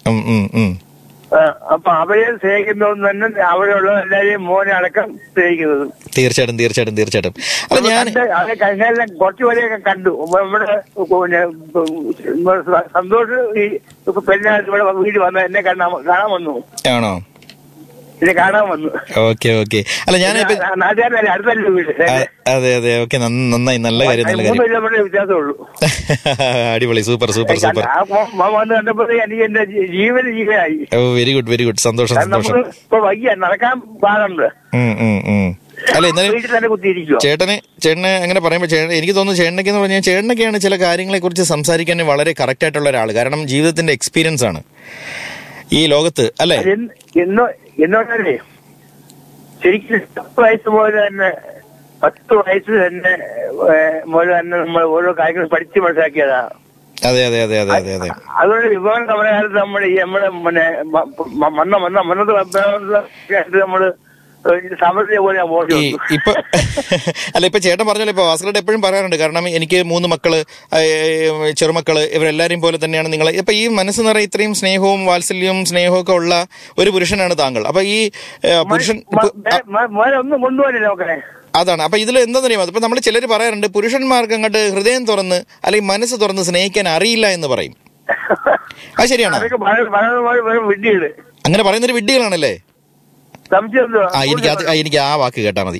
ഉം, ഉം, ഉം. ആ, അപ്പൊ അവരെ സ്നേഹിക്കുന്നതും തന്നെ അവിടെയുള്ള എല്ലാരെയും മോനെ അടക്കം സ്നേഹിക്കുന്നത് തീർച്ചയായിട്ടും തീർച്ചയായിട്ടും തീർച്ചയായിട്ടും അല്ല ഞാൻ കണ്ട് അത് കഴിഞ്ഞാലും കുറച്ചു പേരെയൊക്കെ കണ്ടു നമ്മുടെ പിന്നെ ഉം, സന്തോഷ് ഈ പെരുന്നാൾ ഇവിടെ വീട് വന്ന എന്നെ കാണാൻ കാണാൻ വന്നു ആണോ എന്നെ കാണാൻ വന്നു ഓക്കെ ഓക്കെ അല്ല ഞാനിപ്പോ നാട്ടുകാരല്ലേ അടുത്തല്ലേ വീട് അ- അതെ അതെ ഓക്കെ നന്നായി നല്ല കാര്യം നല്ല മൂന്ന് കാര്യം കിലോമീറ്റർ വ്യത്യാസമുള്ളൂ അടിപൊളി സൂപ്പർ സൂപ്പർ സൂപ്പർ ആ മോ- മോൻ വന്ന് കണ്ടപ്പോൾ എനിക്ക് എന്റെ ജീ- ജീവൻ ജീവനായി ഓ വെരി ഗുഡ് വെരി ഗുഡ് സന്തോഷം കാരണം സന്തോഷം നമുക്ക് ഇപ്പൊ വയ്യ നടക്കാൻ പാടുണ്ട് ഉം, ഉം, ഉം. അല്ല എന്നാലും വീട്ടിൽ തന്നെ കുത്തിയിരിക്കുക ചേട്ടന് ചേട്ടന് അങ്ങനെ പറയുമ്പോൾ ചേട്ടൻ എനിക്ക് തോന്നുന്നു ചേട്ടനൊക്കെ എന്ന് പറഞ്ഞാൽ ചേട്ടനൊക്കെയാണ് ചില കാര്യങ്ങളെ കുറിച്ച് സംസാരിക്കാൻ വളരെ കറക്റ്റ് ആയിട്ടുള്ള ഒരാൾ കാരണം ജീവിതത്തിന്റെ എക്സ്പീരിയൻസ് ആണ് ഈ ലോകത്ത് അല്ലേ എന്നോ എന്നോടല്ലേ ശരിക്കും പത്ത് വയസ്സ് മുതൽ തന്നെ പത്ത് വയസ്സ് തന്നെ ഏഹ്, മുതൽ തന്നെ നമ്മൾ ഓരോ കാര്യങ്ങൾ പഠിച്ച് മനസ്സിലാക്കിയതാ അതെ അതെ അതെ അതെ അതെ അതെ അതുകൊണ്ട് വിഭവം സമരകാലത്ത് നമ്മൾ ഈ നമ്മുടെ പിന്നെ മ- മ- മന്ന മന്ന മന്നത് നമ്മള് സമരത്തെ പോലെ ഓടി ഈ വന്നു. ഇപ്പൊ അല്ല ഇപ്പൊ ചേട്ടൻ പറഞ്ഞല്ലോ ഇപ്പൊ ഭാസ്കരട്ട് എപ്പോഴും പറയാറുണ്ട് കാരണം എനിക്ക് മൂന്ന് മക്കള് ആ, ഏ, ചെറുമക്കള് ഇവരെല്ലാരെയും പോലെ തന്നെയാണ് നിങ്ങൾ ഇപ്പൊ ഈ മനസ്സ് നിറയെ ഇത്രയും സ്നേഹവും വാത്സല്യവും സ്നേഹവും ഒക്കെ ഉള്ള ഒരു പുരുഷനാണ് താങ്കൾ അപ്പൊ ഈ ഏ, പുരുഷൻ മ- മ- മ- മോനെ ഒന്നും കൊണ്ടുപോകില്ല നോക്കണേ അതാണ് അപ്പൊ ഇതിൽ എന്താ അറിയാമോ ഇപ്പൊ നമ്മൾ ചിലർ പറയാറുണ്ട് പുരുഷന്മാർക്ക് അങ്ങോട്ട് ഹൃദയം തുറന്ന് അല്ലെങ്കിൽ മനസ്സ് തുറന്ന് സ്നേഹിക്കാൻ അറിയില്ല എന്ന് പറയും അത് ശരിയാണോ അതൊക്കെ വളരെ വളരെ വളരെ വളരെ വിഡ്ഢികള് അങ്ങനെ പറയുന്നൊരു വിഡ്ഢികളാണല്ലേ സംശയം എന്തുവാ? ആ എനിക്ക് അത് ആ, എനിക്ക് ആ വാക്ക് കേട്ടാ മതി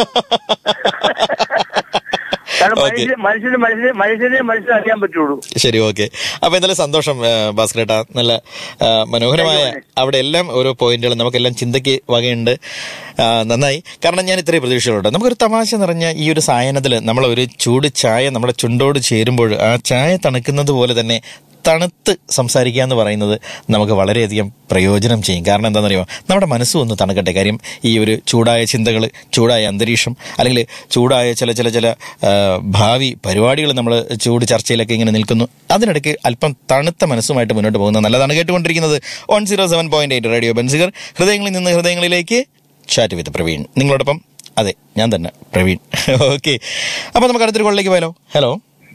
കാരണം ഓക്കെ മനുഷ്യന് മനുഷ്യന് മനുഷ്യനെ മനുഷ്യനെ മനസ്സിലറിയാൻ പറ്റുള്ളൂ ശരി ഓക്കെ അപ്പൊ എന്തായാലും സന്തോഷം ഭാസ്കരേട്ട നല്ല ആ, മനോഹരമായ അവിടെ എല്ലാം ഓരോ പോയിന്റുകളും നമുക്കെല്ലാം ചിന്തയ്ക്ക് വകയുണ്ട് ആ, നന്നായി കാരണം ഞാൻ ഇത്രയും പ്രതീക്ഷകളുണ്ട് നമുക്കൊരു തമാശ നിറഞ്ഞ ഈ ഒരു സായനത്തിൽ നമ്മൾ ഒരു ചൂട് ചായ നമ്മുടെ ചുണ്ടോട് ചേരുമ്പോൾ ആ ചായ തണുക്കുന്നത് പോലെ തന്നെ തണുത്ത് സംസാരിക്കുക എന്ന് പറയുന്നത് നമുക്ക് വളരെയധികം പ്രയോജനം ചെയ്യും കാരണം എന്താണെന്നറിയോ നമ്മുടെ മനസ്സും ഒന്ന് തണുക്കട്ടെ കാര്യം ഈ ഒരു ചൂടായ ചിന്തകൾ ചൂടായ അന്തരീക്ഷം അല്ലെങ്കിൽ ചൂടായ ചില ചില ചില ആ, ഭാവി പരിപാടികൾ നമ്മൾ ചൂട് ചർച്ചയിലൊക്കെ ഇങ്ങനെ നിൽക്കുന്നു അതിനിടയ്ക്ക് അല്പം തണുത്ത മനസ്സുമായിട്ട് മുന്നോട്ട് പോകുന്നത് നല്ലതാണ് കേട്ടുകൊണ്ടിരിക്കുന്നത് one zero seven point eight radio Benziger ഹൃദയങ്ങളിൽ നിന്ന് ഹൃദയങ്ങളിലേക്ക് ചാറ്റ് വിത്ത് പ്രവീൺ നിങ്ങളോടൊപ്പം അതെ ഞാൻ തന്നെ പ്രവീൺ ഓക്കെ അപ്പോൾ നമുക്ക് അടുത്തൊരു കോളിലേക്ക് പോയാലോ ഹലോ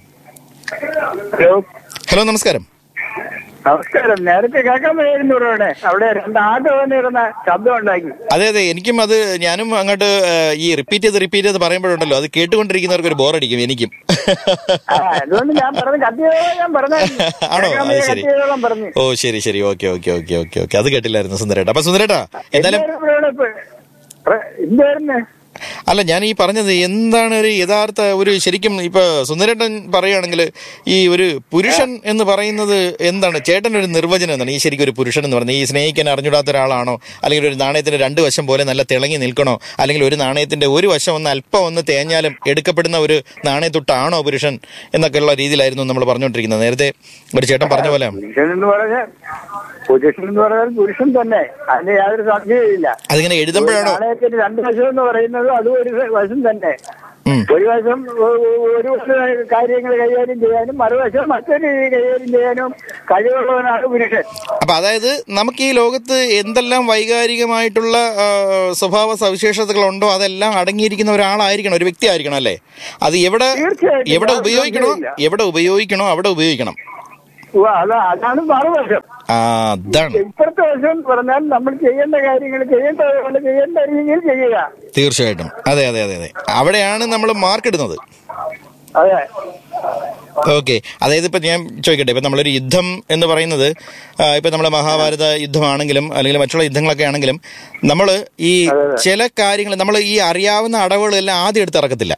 ഹലോ ഹലോ നമസ്കാരം നമസ്കാരം നേരത്തെ കേൾക്കാൻ വഴിയായിരുന്നു ഇവിടെ അവിടെ രണ്ട് ആട്ടോ വന്നിരുന്ന ശബ്ദം ഉണ്ടാക്കി അതെ അതെ എനിക്കും അത് ഞാനും അങ്ങോട്ട് ആ, ഈ റിപ്പീറ്റ് ചെയ്ത് റിപ്പീറ്റ് ചെയ്ത് പറയുമ്പോഴുണ്ടല്ലോ അത് കേട്ടുകൊണ്ടിരിക്കുന്നവർക്ക് ഒരു ബോറടിക്കും എനിക്കും ആ, അതുകൊണ്ട് ഞാൻ പറഞ്ഞു കത്തിയോളം ഞാൻ പറഞ്ഞു ആണോ കേൾക്കാൻ അത് വയ്യ, ശരി കത്തിയോളം പറഞ്ഞു ഓ ശരി ശരി okay okay okay okay okay അത് കേട്ടില്ലായിരുന്നു സുന്ദരേട്ടാ അപ്പൊ സുന്ദരേട്ടാ എന്തായാലും എന്തായിരുന്നു ഇവിടെ ഇപ്പൊ? പ്ര- എന്തായിരുന്നു അല്ല ഞാൻ ഈ പറഞ്ഞത് എന്താണ് ഒരു യഥാർത്ഥ ഒരു ശരിക്കും ഇപ്പൊ സുന്ദരേട്ടൻ പറയുകയാണെങ്കിൽ ഈ ഒരു പുരുഷൻ എന്ന് പറയുന്നത് എന്താണ് ചേട്ടൻ ഒരു നിർവചനം എന്താണ് ഈ ശരിക്കും ഒരു പുരുഷൻ എന്ന് പറയുന്നത് ഈ സ്നേഹിക്കാൻ അറിഞ്ഞൂടാത്ത ഒരാളാണോ അല്ലെങ്കിൽ ഒരു നാണയത്തിന്റെ രണ്ട് വശം പോലെ നല്ല തിളങ്ങി നിൽക്കണോ അല്ലെങ്കിൽ ഒരു നാണയത്തിന്റെ ഒരു വശം ഒന്ന് അല്പം ഒന്ന് തേഞ്ഞാലും എടുക്കപ്പെടുന്ന ഒരു നാണയത്തൊട്ടാണോ പുരുഷൻ എന്നൊക്കെയുള്ള രീതിയിലായിരുന്നു നമ്മൾ പറഞ്ഞുകൊണ്ടിരിക്കുന്നത് നേരത്തെ ഒരു ചേട്ടൻ പറഞ്ഞ പോലെ പുരുഷൻ എന്ന് പറഞ്ഞാൽ പുരുഷൻ എന്ന് പറഞ്ഞാൽ പുരുഷൻ തന്നെ അതിന് യാതൊരു സംശയമില്ല അതിങ്ങനെ എഴുതുമ്പോഴാണോ നാണയത്തിന് രണ്ട് വശം എന്ന് പറയുന്നത് അതും ഒരു വശം തന്നെ ഉം. ഒരു വശം ഒ- ഒ- ഒരു വശം കാര്യങ്ങൾ കൈകാര്യം ചെയ്യാനും മറുവശം മറ്റൊരു രീതി കൈകാര്യം ചെയ്യാനും കഴിവുള്ളവനാണ് പുരുഷൻ അപ്പൊ അതായത് നമുക്ക് ഈ ലോകത്ത് എന്തെല്ലാം വൈകാരികമായിട്ടുള്ള ആ, സ്വഭാവ സവിശേഷതകളുണ്ടോ അതെല്ലാം അടങ്ങിയിരിക്കുന്ന ഒരാളായിരിക്കണം ഒരു വ്യക്തി ആയിരിക്കണം അല്ലേ അത് എവിടെ തീർച്ചയായിട്ടും. എവിടെ യാതൊരു ഉപയോഗിക്കണോ സംശയവുമില്ല. എവിടെ ഉപയോഗിക്കണോ അവിടെ ഉപയോഗിക്കണം ഉവ്വ് അതാ അതാണ് മറുവശം ആ അതാണ് ഇപ്പുറത്തെ വശം എന്ന് പറഞ്ഞാൽ നമ്മൾ ചെയ്യേണ്ട കാര്യങ്ങൾ ചെയ്യേണ്ട പോലെ ചെയ്യേണ്ട രീതിയിൽ ചെയ്യുക തീർച്ചയായിട്ടും അതെ അതെ അതെ അതെ അവിടെയാണ് നമ്മൾ മാർക്ക് ഇടുന്നത് അതെ ഓക്കെ അതായത് ഇപ്പൊ ഞാൻ ചോദിക്കട്ടെ ഇപ്പൊ നമ്മളൊരു യുദ്ധം എന്ന് പറയുന്നത് ആ, ഇപ്പൊ നമ്മുടെ മഹാഭാരത യുദ്ധമാണെങ്കിലും അല്ലെങ്കിൽ മറ്റുള്ള യുദ്ധങ്ങളൊക്കെ ആണെങ്കിലും നമ്മൾ ഈ ചില കാര്യങ്ങൾ നമ്മൾ ഈ അറിയാവുന്ന അടവുകളെല്ലാം ആദ്യം എടുത്ത് ഇറക്കത്തില്ല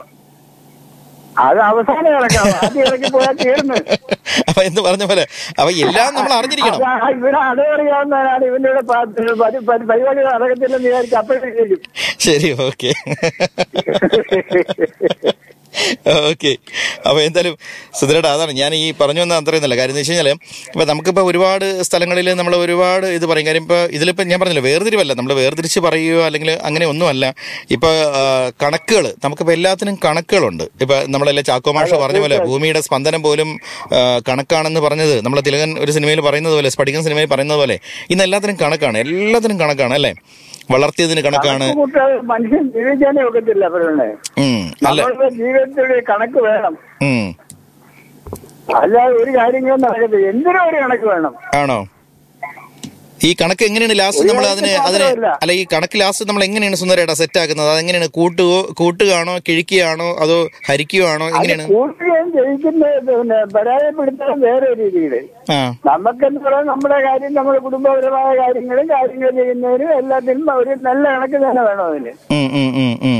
അത് അവസാനം ഇറക്കാം ആദ്യം ഇറക്കി പോയാൽ തീർന്ന് അപ്പൊ എന്ന് പറഞ്ഞ പോലെ അപ്പൊ എല്ലാം നമ്മൾ അറിഞ്ഞിരിക്കണം അതാ, ഇവിടെ അടവറിയാവുന്നവരാണ് ഇവന്റെ കൂടെ പ- പരി- പരി- പരിപാടി നടക്കത്തില്ലെന്ന് വിചാരിച്ച് അപ്പോഴേ ചെയ്യും ശരി ഓക്കെ ഓക്കെ അപ്പൊ എന്തായാലും സുധരേട്ടാ അതാണ് ഞാൻ ഈ പറഞ്ഞു വന്ന അത്രയും നല്ല കാര്യം എന്ന് വെച്ച് കഴിഞ്ഞാൽ ഇപ്പൊ നമുക്കിപ്പോ ഒരുപാട് സ്ഥലങ്ങളിൽ നമ്മൾ ഒരുപാട് ഇത് പറയും കാര്യം ഇപ്പൊ ഇതിലിപ്പോ ഞാൻ പറഞ്ഞില്ല വേർതിരിവല്ല നമ്മൾ വേർതിരിച്ച് പറയുകയോ അല്ലെങ്കിൽ അങ്ങനെ ഒന്നുമല്ല ഇപ്പൊ കണക്കുകൾ നമുക്കിപ്പോ എല്ലാത്തിനും കണക്കുകളുണ്ട് ഇപ്പൊ നമ്മളെല്ലാം ചാക്കോ മാഷ പറഞ്ഞ പോലെ ഭൂമിയുടെ സ്പന്ദനം പോലും ആ, കണക്കാണെന്ന് പറഞ്ഞത് നമ്മളെ തിലകൻ ഒരു സിനിമയിൽ പറയുന്നത് പോലെ സ്പടികൻ സിനിമയിൽ പറയുന്നത് പോലെ ഇന്ന് എല്ലാത്തിനും കണക്കാണ് എല്ലാത്തിനും കണക്കാണ് അല്ലേ വളർത്തിയതിന് കണക്കാണ് കൂട്ടാതെ മനുഷ്യൻ ജീവിക്കാനേ ഒക്കത്തില്ല അവരുടെ ഉം അല്ല നമ്മളുടെ ജീവിതത്തിൽ ഒരു കണക്ക് വേണം ഉം അല്ലാതെ ഒരു കാര്യങ്ങളും നടക്കത്തില്ല എന്തിനും ഒരു കണക്ക് വേണം ആണോ ഈ കണക്ക് എങ്ങനെയാണ് ലാസ്റ്റ് ഒരു നമ്മൾ കണക്ക് അതിന് അതിന് മാത്രമല്ല. അല്ല ഈ കണക്ക് ലാസ്റ്റ് നമ്മൾ എങ്ങനെയാണ് സുന്ദരേട്ടാ സെറ്റ് ആക്കുന്നത് അതെങ്ങനെയാണ് കൂട്ടുകയോ കൂട്ടുകയാണോ കിഴിക്കുകയാണോ അതോ ഹരിക്കുകയാണോ അത് എങ്ങനെയാണ് കൂട്ടുകയും ജയിക്കുന്ന പിന്നെ പരാജയപ്പെടുത്തണം വേറെ രീതിയിൽ ആ നമുക്കെന്ന് പറയാൻ നമ്മുടെ കാര്യം നമ്മുടെ കുടുംബപരമായ കാര്യങ്ങളും കാര്യങ്ങൾ ചെയ്യുന്നതിനും എല്ലാത്തിനും ഒരു നല്ല കണക്ക് തന്നെ വേണം അതിന് ഉം, ഉം, ഉം, ഉം.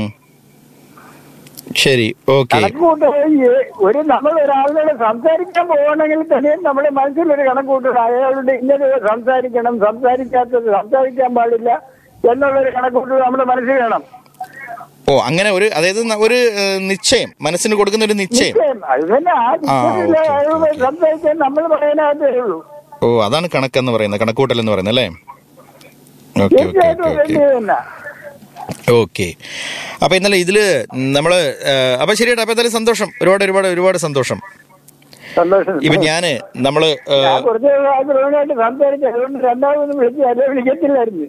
ശരി ഓക്കെ കണക്ക് കൂട്ടുകയും ചെയ്യ- ഒരു നമ്മൾ ഒരാളോട് സംസാരിക്കാൻ പോകണമെങ്കിൽ തന്നെ നമ്മുടെ മനസ്സിലൊരു കണക്ക് കൂട്ടണം അയാളോട് ഇന്നത് സംസാരിക്കണം സംസാരിക്കാത്തത് സംസാരിക്കാൻ പാടില്ല എന്നുള്ളൊരു കണക്ക് കൂട്ടൽ നമ്മുടെ മനസ്സിൽ വേണം ഓ അങ്ങനെ ഒരു അതായത് ന- ഒരു ഏഹ്, നിശ്ചയം മനസ്സിന് കൊടുക്കുന്ന ഒരു നിശ്ചയം നിശ്ചയം അത് തന്നെ ആ നിശ്ചയത്തിലെ ഓക്കേ, അയാളോട് സംസാരിക്കാൻ നമ്മൾ പറയാനാകത്തേ ഉള്ളൂ ഓ അതാണ് കണക്കെന്ന് പറയുന്നത് കണക്കൂട്ടൽ എന്ന് പറയുന്നത് അല്ലേ ഓക്കെ ഓക്കെ തീർച്ചയായിട്ടും ഓക്കെ ഓക്കെ വേണ്ടത് തന്നെ ഓക്കെ അപ്പൊ ഇന്നലെ ഇതില് നമ്മള് ഏഹ്, അപ്പൊ ശരിയായിട്ട് അപ്പൊ എന്തായാലും സന്തോഷം ഒരുപാട് ഒരുപാട് ഒരുപാട് സന്തോഷം സന്തോഷം ഇപ്പൊ ഞാന് നമ്മള് ഏഹ്, ഞാൻ കുറച്ച് ആഗ്രഹമായിട്ട് സംസാരിച്ചു അതുകൊണ്ട് രണ്ടാമതൊന്നും വിളിച്ച് അല്ലെ വിളിക്കത്തില്ലായിരുന്നു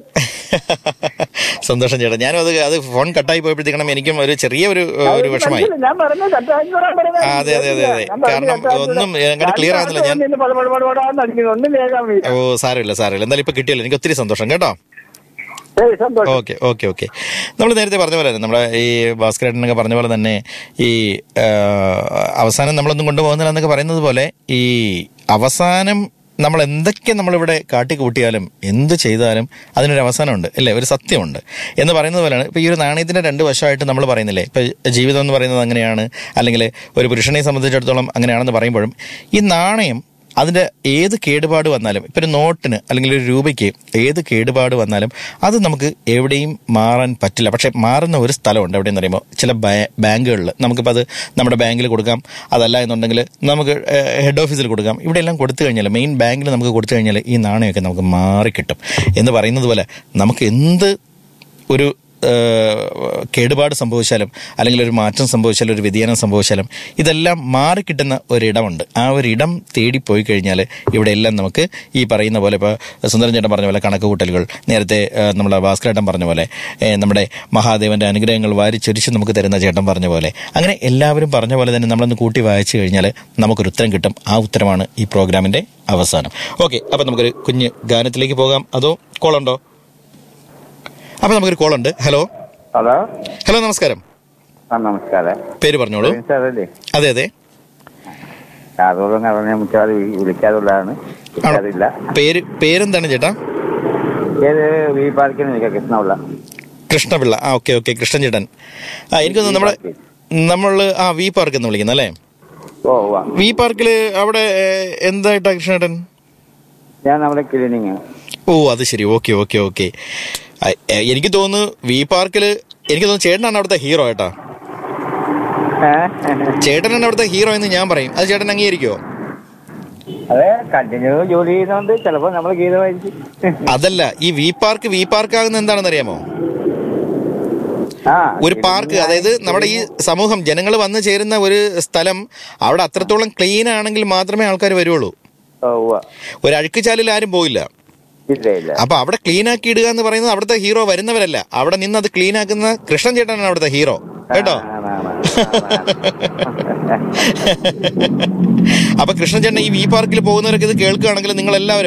സന്തോഷം ചേട്ടാ ഞാനും അത് അത് ഫോൺ കട്ടായി പോയപ്പോഴത്തേക്കണം എനിക്കും ഒരു ചെറിയ ഒരു ഏഹ്, ഒരു വിഷമായി മനസ്സിലായി. ഞാൻ പറഞ്ഞു കട്ടാക്കി വരാൻ പറഞ്ഞതാ. ആ, അതെ, അതെ, അതെ, അതെ. ഞാൻ പറഞ്ഞു കാരണം കട്ടാക്കി ഒന്നും വരാൻ. അങ്ങോട്ട് clear ഞാൻ ആകുന്നില്ല. ഞാൻ- ഇന്ന് പടപടപടപടാന്ന് അടിക്കുന്നു. ഒന്നും കേൾക്കാൻ വയ്യ ഓ സാരമില്ല സാരമില്ല എന്തായാലും ഇപ്പൊ കിട്ടിയല്ലോ എനിക്ക് ഒത്തിരി സന്തോഷം കേട്ടോ ഏയ് സന്തോഷം ഓക്കെ ഓക്കെ ഓക്കെ നമ്മൾ നേരത്തെ പറഞ്ഞ പോലെ തന്നെ നമ്മുടെ ഈ ഭാസ്കരേട്ടനൊക്കെ പറഞ്ഞ പോലെ തന്നെ ഈ ആ, അവസാനം നമ്മളൊന്നും കൊണ്ടുപോകുന്നില്ല എന്നൊക്കെ പറയുന്നത് പോലെ ഈ അവസാനം നമ്മൾ എന്തൊക്കെ നമ്മളിവിടെ കാട്ടിക്കൂട്ടിയാലും എന്ത് ചെയ്താലും അതിനൊരു അവസാനമുണ്ട് അല്ലേ ഒരു സത്യമുണ്ട് എന്ന് പറയുന്നത് പോലെയാണ് ഇപ്പൊ ഈ ഒരു നാണയത്തിന്റെ രണ്ട് വശമായിട്ട് നമ്മൾ പറയുന്നില്ലേ ഇപ്പൊ ജീവിതം എന്ന് പറയുന്നത് അങ്ങനെയാണ് അല്ലെങ്കിൽ ഒരു പുരുഷനെ സംബന്ധിച്ചിടത്തോളം അങ്ങനെയാണെന്ന് പറയുമ്പോഴും ഈ നാണയം അതിന്റെ ഏത് കേടുപാട് വന്നാലും ഇപ്പൊ ഒരു നോട്ടിന് അല്ലെങ്കിൽ ഒരു രൂപയ്ക്ക് ഏത് കേടുപാട് വന്നാലും അത് നമുക്ക് എവിടെയും മാറാൻ പറ്റില്ല പക്ഷെ മാറുന്ന ഒരു സ്ഥലമുണ്ട് എവിടെയെന്ന് പറയുമ്പോൾ ചില ബാങ്കുകളിൽ നമുക്കിപ്പോൾ അത് നമ്മുടെ ബാങ്കിൽ കൊടുക്കാം അതല്ല എന്നുണ്ടെങ്കിൽ നമുക്ക് ഹെഡ് ഓഫീസിൽ കൊടുക്കാം ഇവിടെ എല്ലാം കൊടുത്തു കഴിഞ്ഞാൽ മെയിൻ ബാങ്കിൽ നമുക്ക് കൊടുത്തു കഴിഞ്ഞാൽ ഈ നാണയമൊക്കെ നമുക്ക് മാറിക്കിട്ടും എന്ന് പറയുന്നത് പോലെ നമുക്ക് എന്ത് ഒരു ഏഹ്, കേടുപാട് സംഭവിച്ചാലും അല്ലെങ്കിൽ ഒരു മാറ്റം സംഭവിച്ചാലും ഒരു വ്യതിയാനം സംഭവിച്ചാലും ഇതെല്ലാം മാറിക്കിട്ടുന്ന ഒരിടമുണ്ട് ആ ഒരു ഇടം തേടി പോയി കഴിഞ്ഞാൽ ഇവിടെ എല്ലാം നമുക്ക് ഈ പറയുന്ന പോലെ ഇപ്പോൾ സുന്ദരൻ ചേട്ടൻ പറഞ്ഞ പോലെ കണക്ക് കൂട്ടലുകൾ നേരത്തെ ഏഹ്, നമ്മുടെ ഭാസ്കരേട്ടൻ പറഞ്ഞ പോലെ ഏഹ്, നമ്മുടെ മഹാദേവന്റെ അനുഗ്രഹങ്ങൾ വാരിച്ചൊരിച്ച് നമുക്ക് തരുന്ന ചേട്ടൻ പറഞ്ഞ പോലെ അങ്ങനെ എല്ലാവരും പറഞ്ഞ പോലെ തന്നെ നമ്മളൊന്ന് കൂട്ടി വായിച്ചു കഴിഞ്ഞാൽ നമുക്കൊരു ഉത്തരം കിട്ടും ആ ഉത്തരമാണ് ഈ പ്രോഗ്രാമിന്റെ അവസാനം ഓക്കെ അപ്പം നമുക്കൊരു കുഞ്ഞ് ഗാനത്തിലേക്ക് പോകാം അതോ കോളുണ്ടോ അപ്പം നമുക്കൊരു കോളുണ്ട് ഹലോ ഹലോ ഹലോ നമസ്കാരം ആ നമസ്കാരം പേര് പറഞ്ഞോളൂ സാറല്ലേ അതെ അതെ കാതോളം പറഞ്ഞ മുറ്റാതെ വിളിക്കാതുള്ളതാണ് കിട്ടാറില്ല പേര് പേരെന്താണ് ചേട്ടാ ഏത് വി പാർക്കിന് നിൽക്കാം കൃഷ്ണപിള്ള കൃഷ്ണപിള്ള ആ ഓക്കെ ഓക്കെ കൃഷ്ണൻ ചേട്ടൻ ആ എനിക്കൊന്ന് നമ്മളെ നമ്മൾ ആ വി പാർക്ക് എന്ന് വിളിക്കുന്നത് അല്ലേ ഓ വാ വി പാർക്കിൽ അവിടെ ഏഹ്, എന്തായിട്ടാ കൃഷ്ണേട്ടൻ ഞാൻ നമ്മുടെ ക്ലീനിങ് ഓ അത് ശരി ഓക്കെ ഓക്കെ ഓക്കെ ആ, ഏ, എനിക്ക് തോന്നുന്നു വി പാർക്കിൽ എനിക്ക് തോന്നുന്നു ചേട്ടനാണ് അവിടുത്തെ ഹീറോ ഏട്ടാ ചേട്ടനാണ് അവിടുത്തെ ഹീറോ എന്ന് ഞാൻ പറയും അത് ചേട്ടൻ അംഗീകരിക്കുമോ അതെ കണ്ടിന്യൂ ജോലി ചെയ്യുന്നോണ്ട് ചിലപ്പോ നമ്മൾ ഗീതമായിരിക്കും അതല്ല ഈ വി പാർക്ക് വി പാർക്ക് ആകുന്ന എന്താണെന്ന് അറിയാമോ ആ ഒരു പാർക്ക് അതായത് നമ്മുടെ ഈ സമൂഹം ജനങ്ങൾ വന്നു ചേരുന്ന ഒരു സ്ഥലം അവിടെ അത്രത്തോളം ക്ലീൻ ആണെങ്കിൽ മാത്രമേ ആൾക്കാർ വരുള്ളൂ ഓ ഉവ്വ. ഒരു അഴുക്കുചാലിൽ ആരും പോയില്ല ഇല്ല ഇല്ല അപ്പൊ അവിടെ ക്ലീൻ ആക്കി ഇടുക എന്ന് പറയുന്നത് അവിടുത്തെ ഹീറോ വരുന്നവരല്ല അവിടെ നിന്ന് അത് ക്ലീൻ ആക്കുന്ന കൃഷ്ണൻ ചേട്ടനാണ് അവിടുത്തെ ഹീറോ കേട്ടോ ആണ്, ആണ്, അപ്പൊ കൃഷ്ണൻ ചേട്ടൻ ഈ വി പാർക്കിൽ പോകുന്നവരൊക്കെ ഇത് കേൾക്കുകയാണെങ്കിൽ നിങ്ങൾ എല്ലാവരും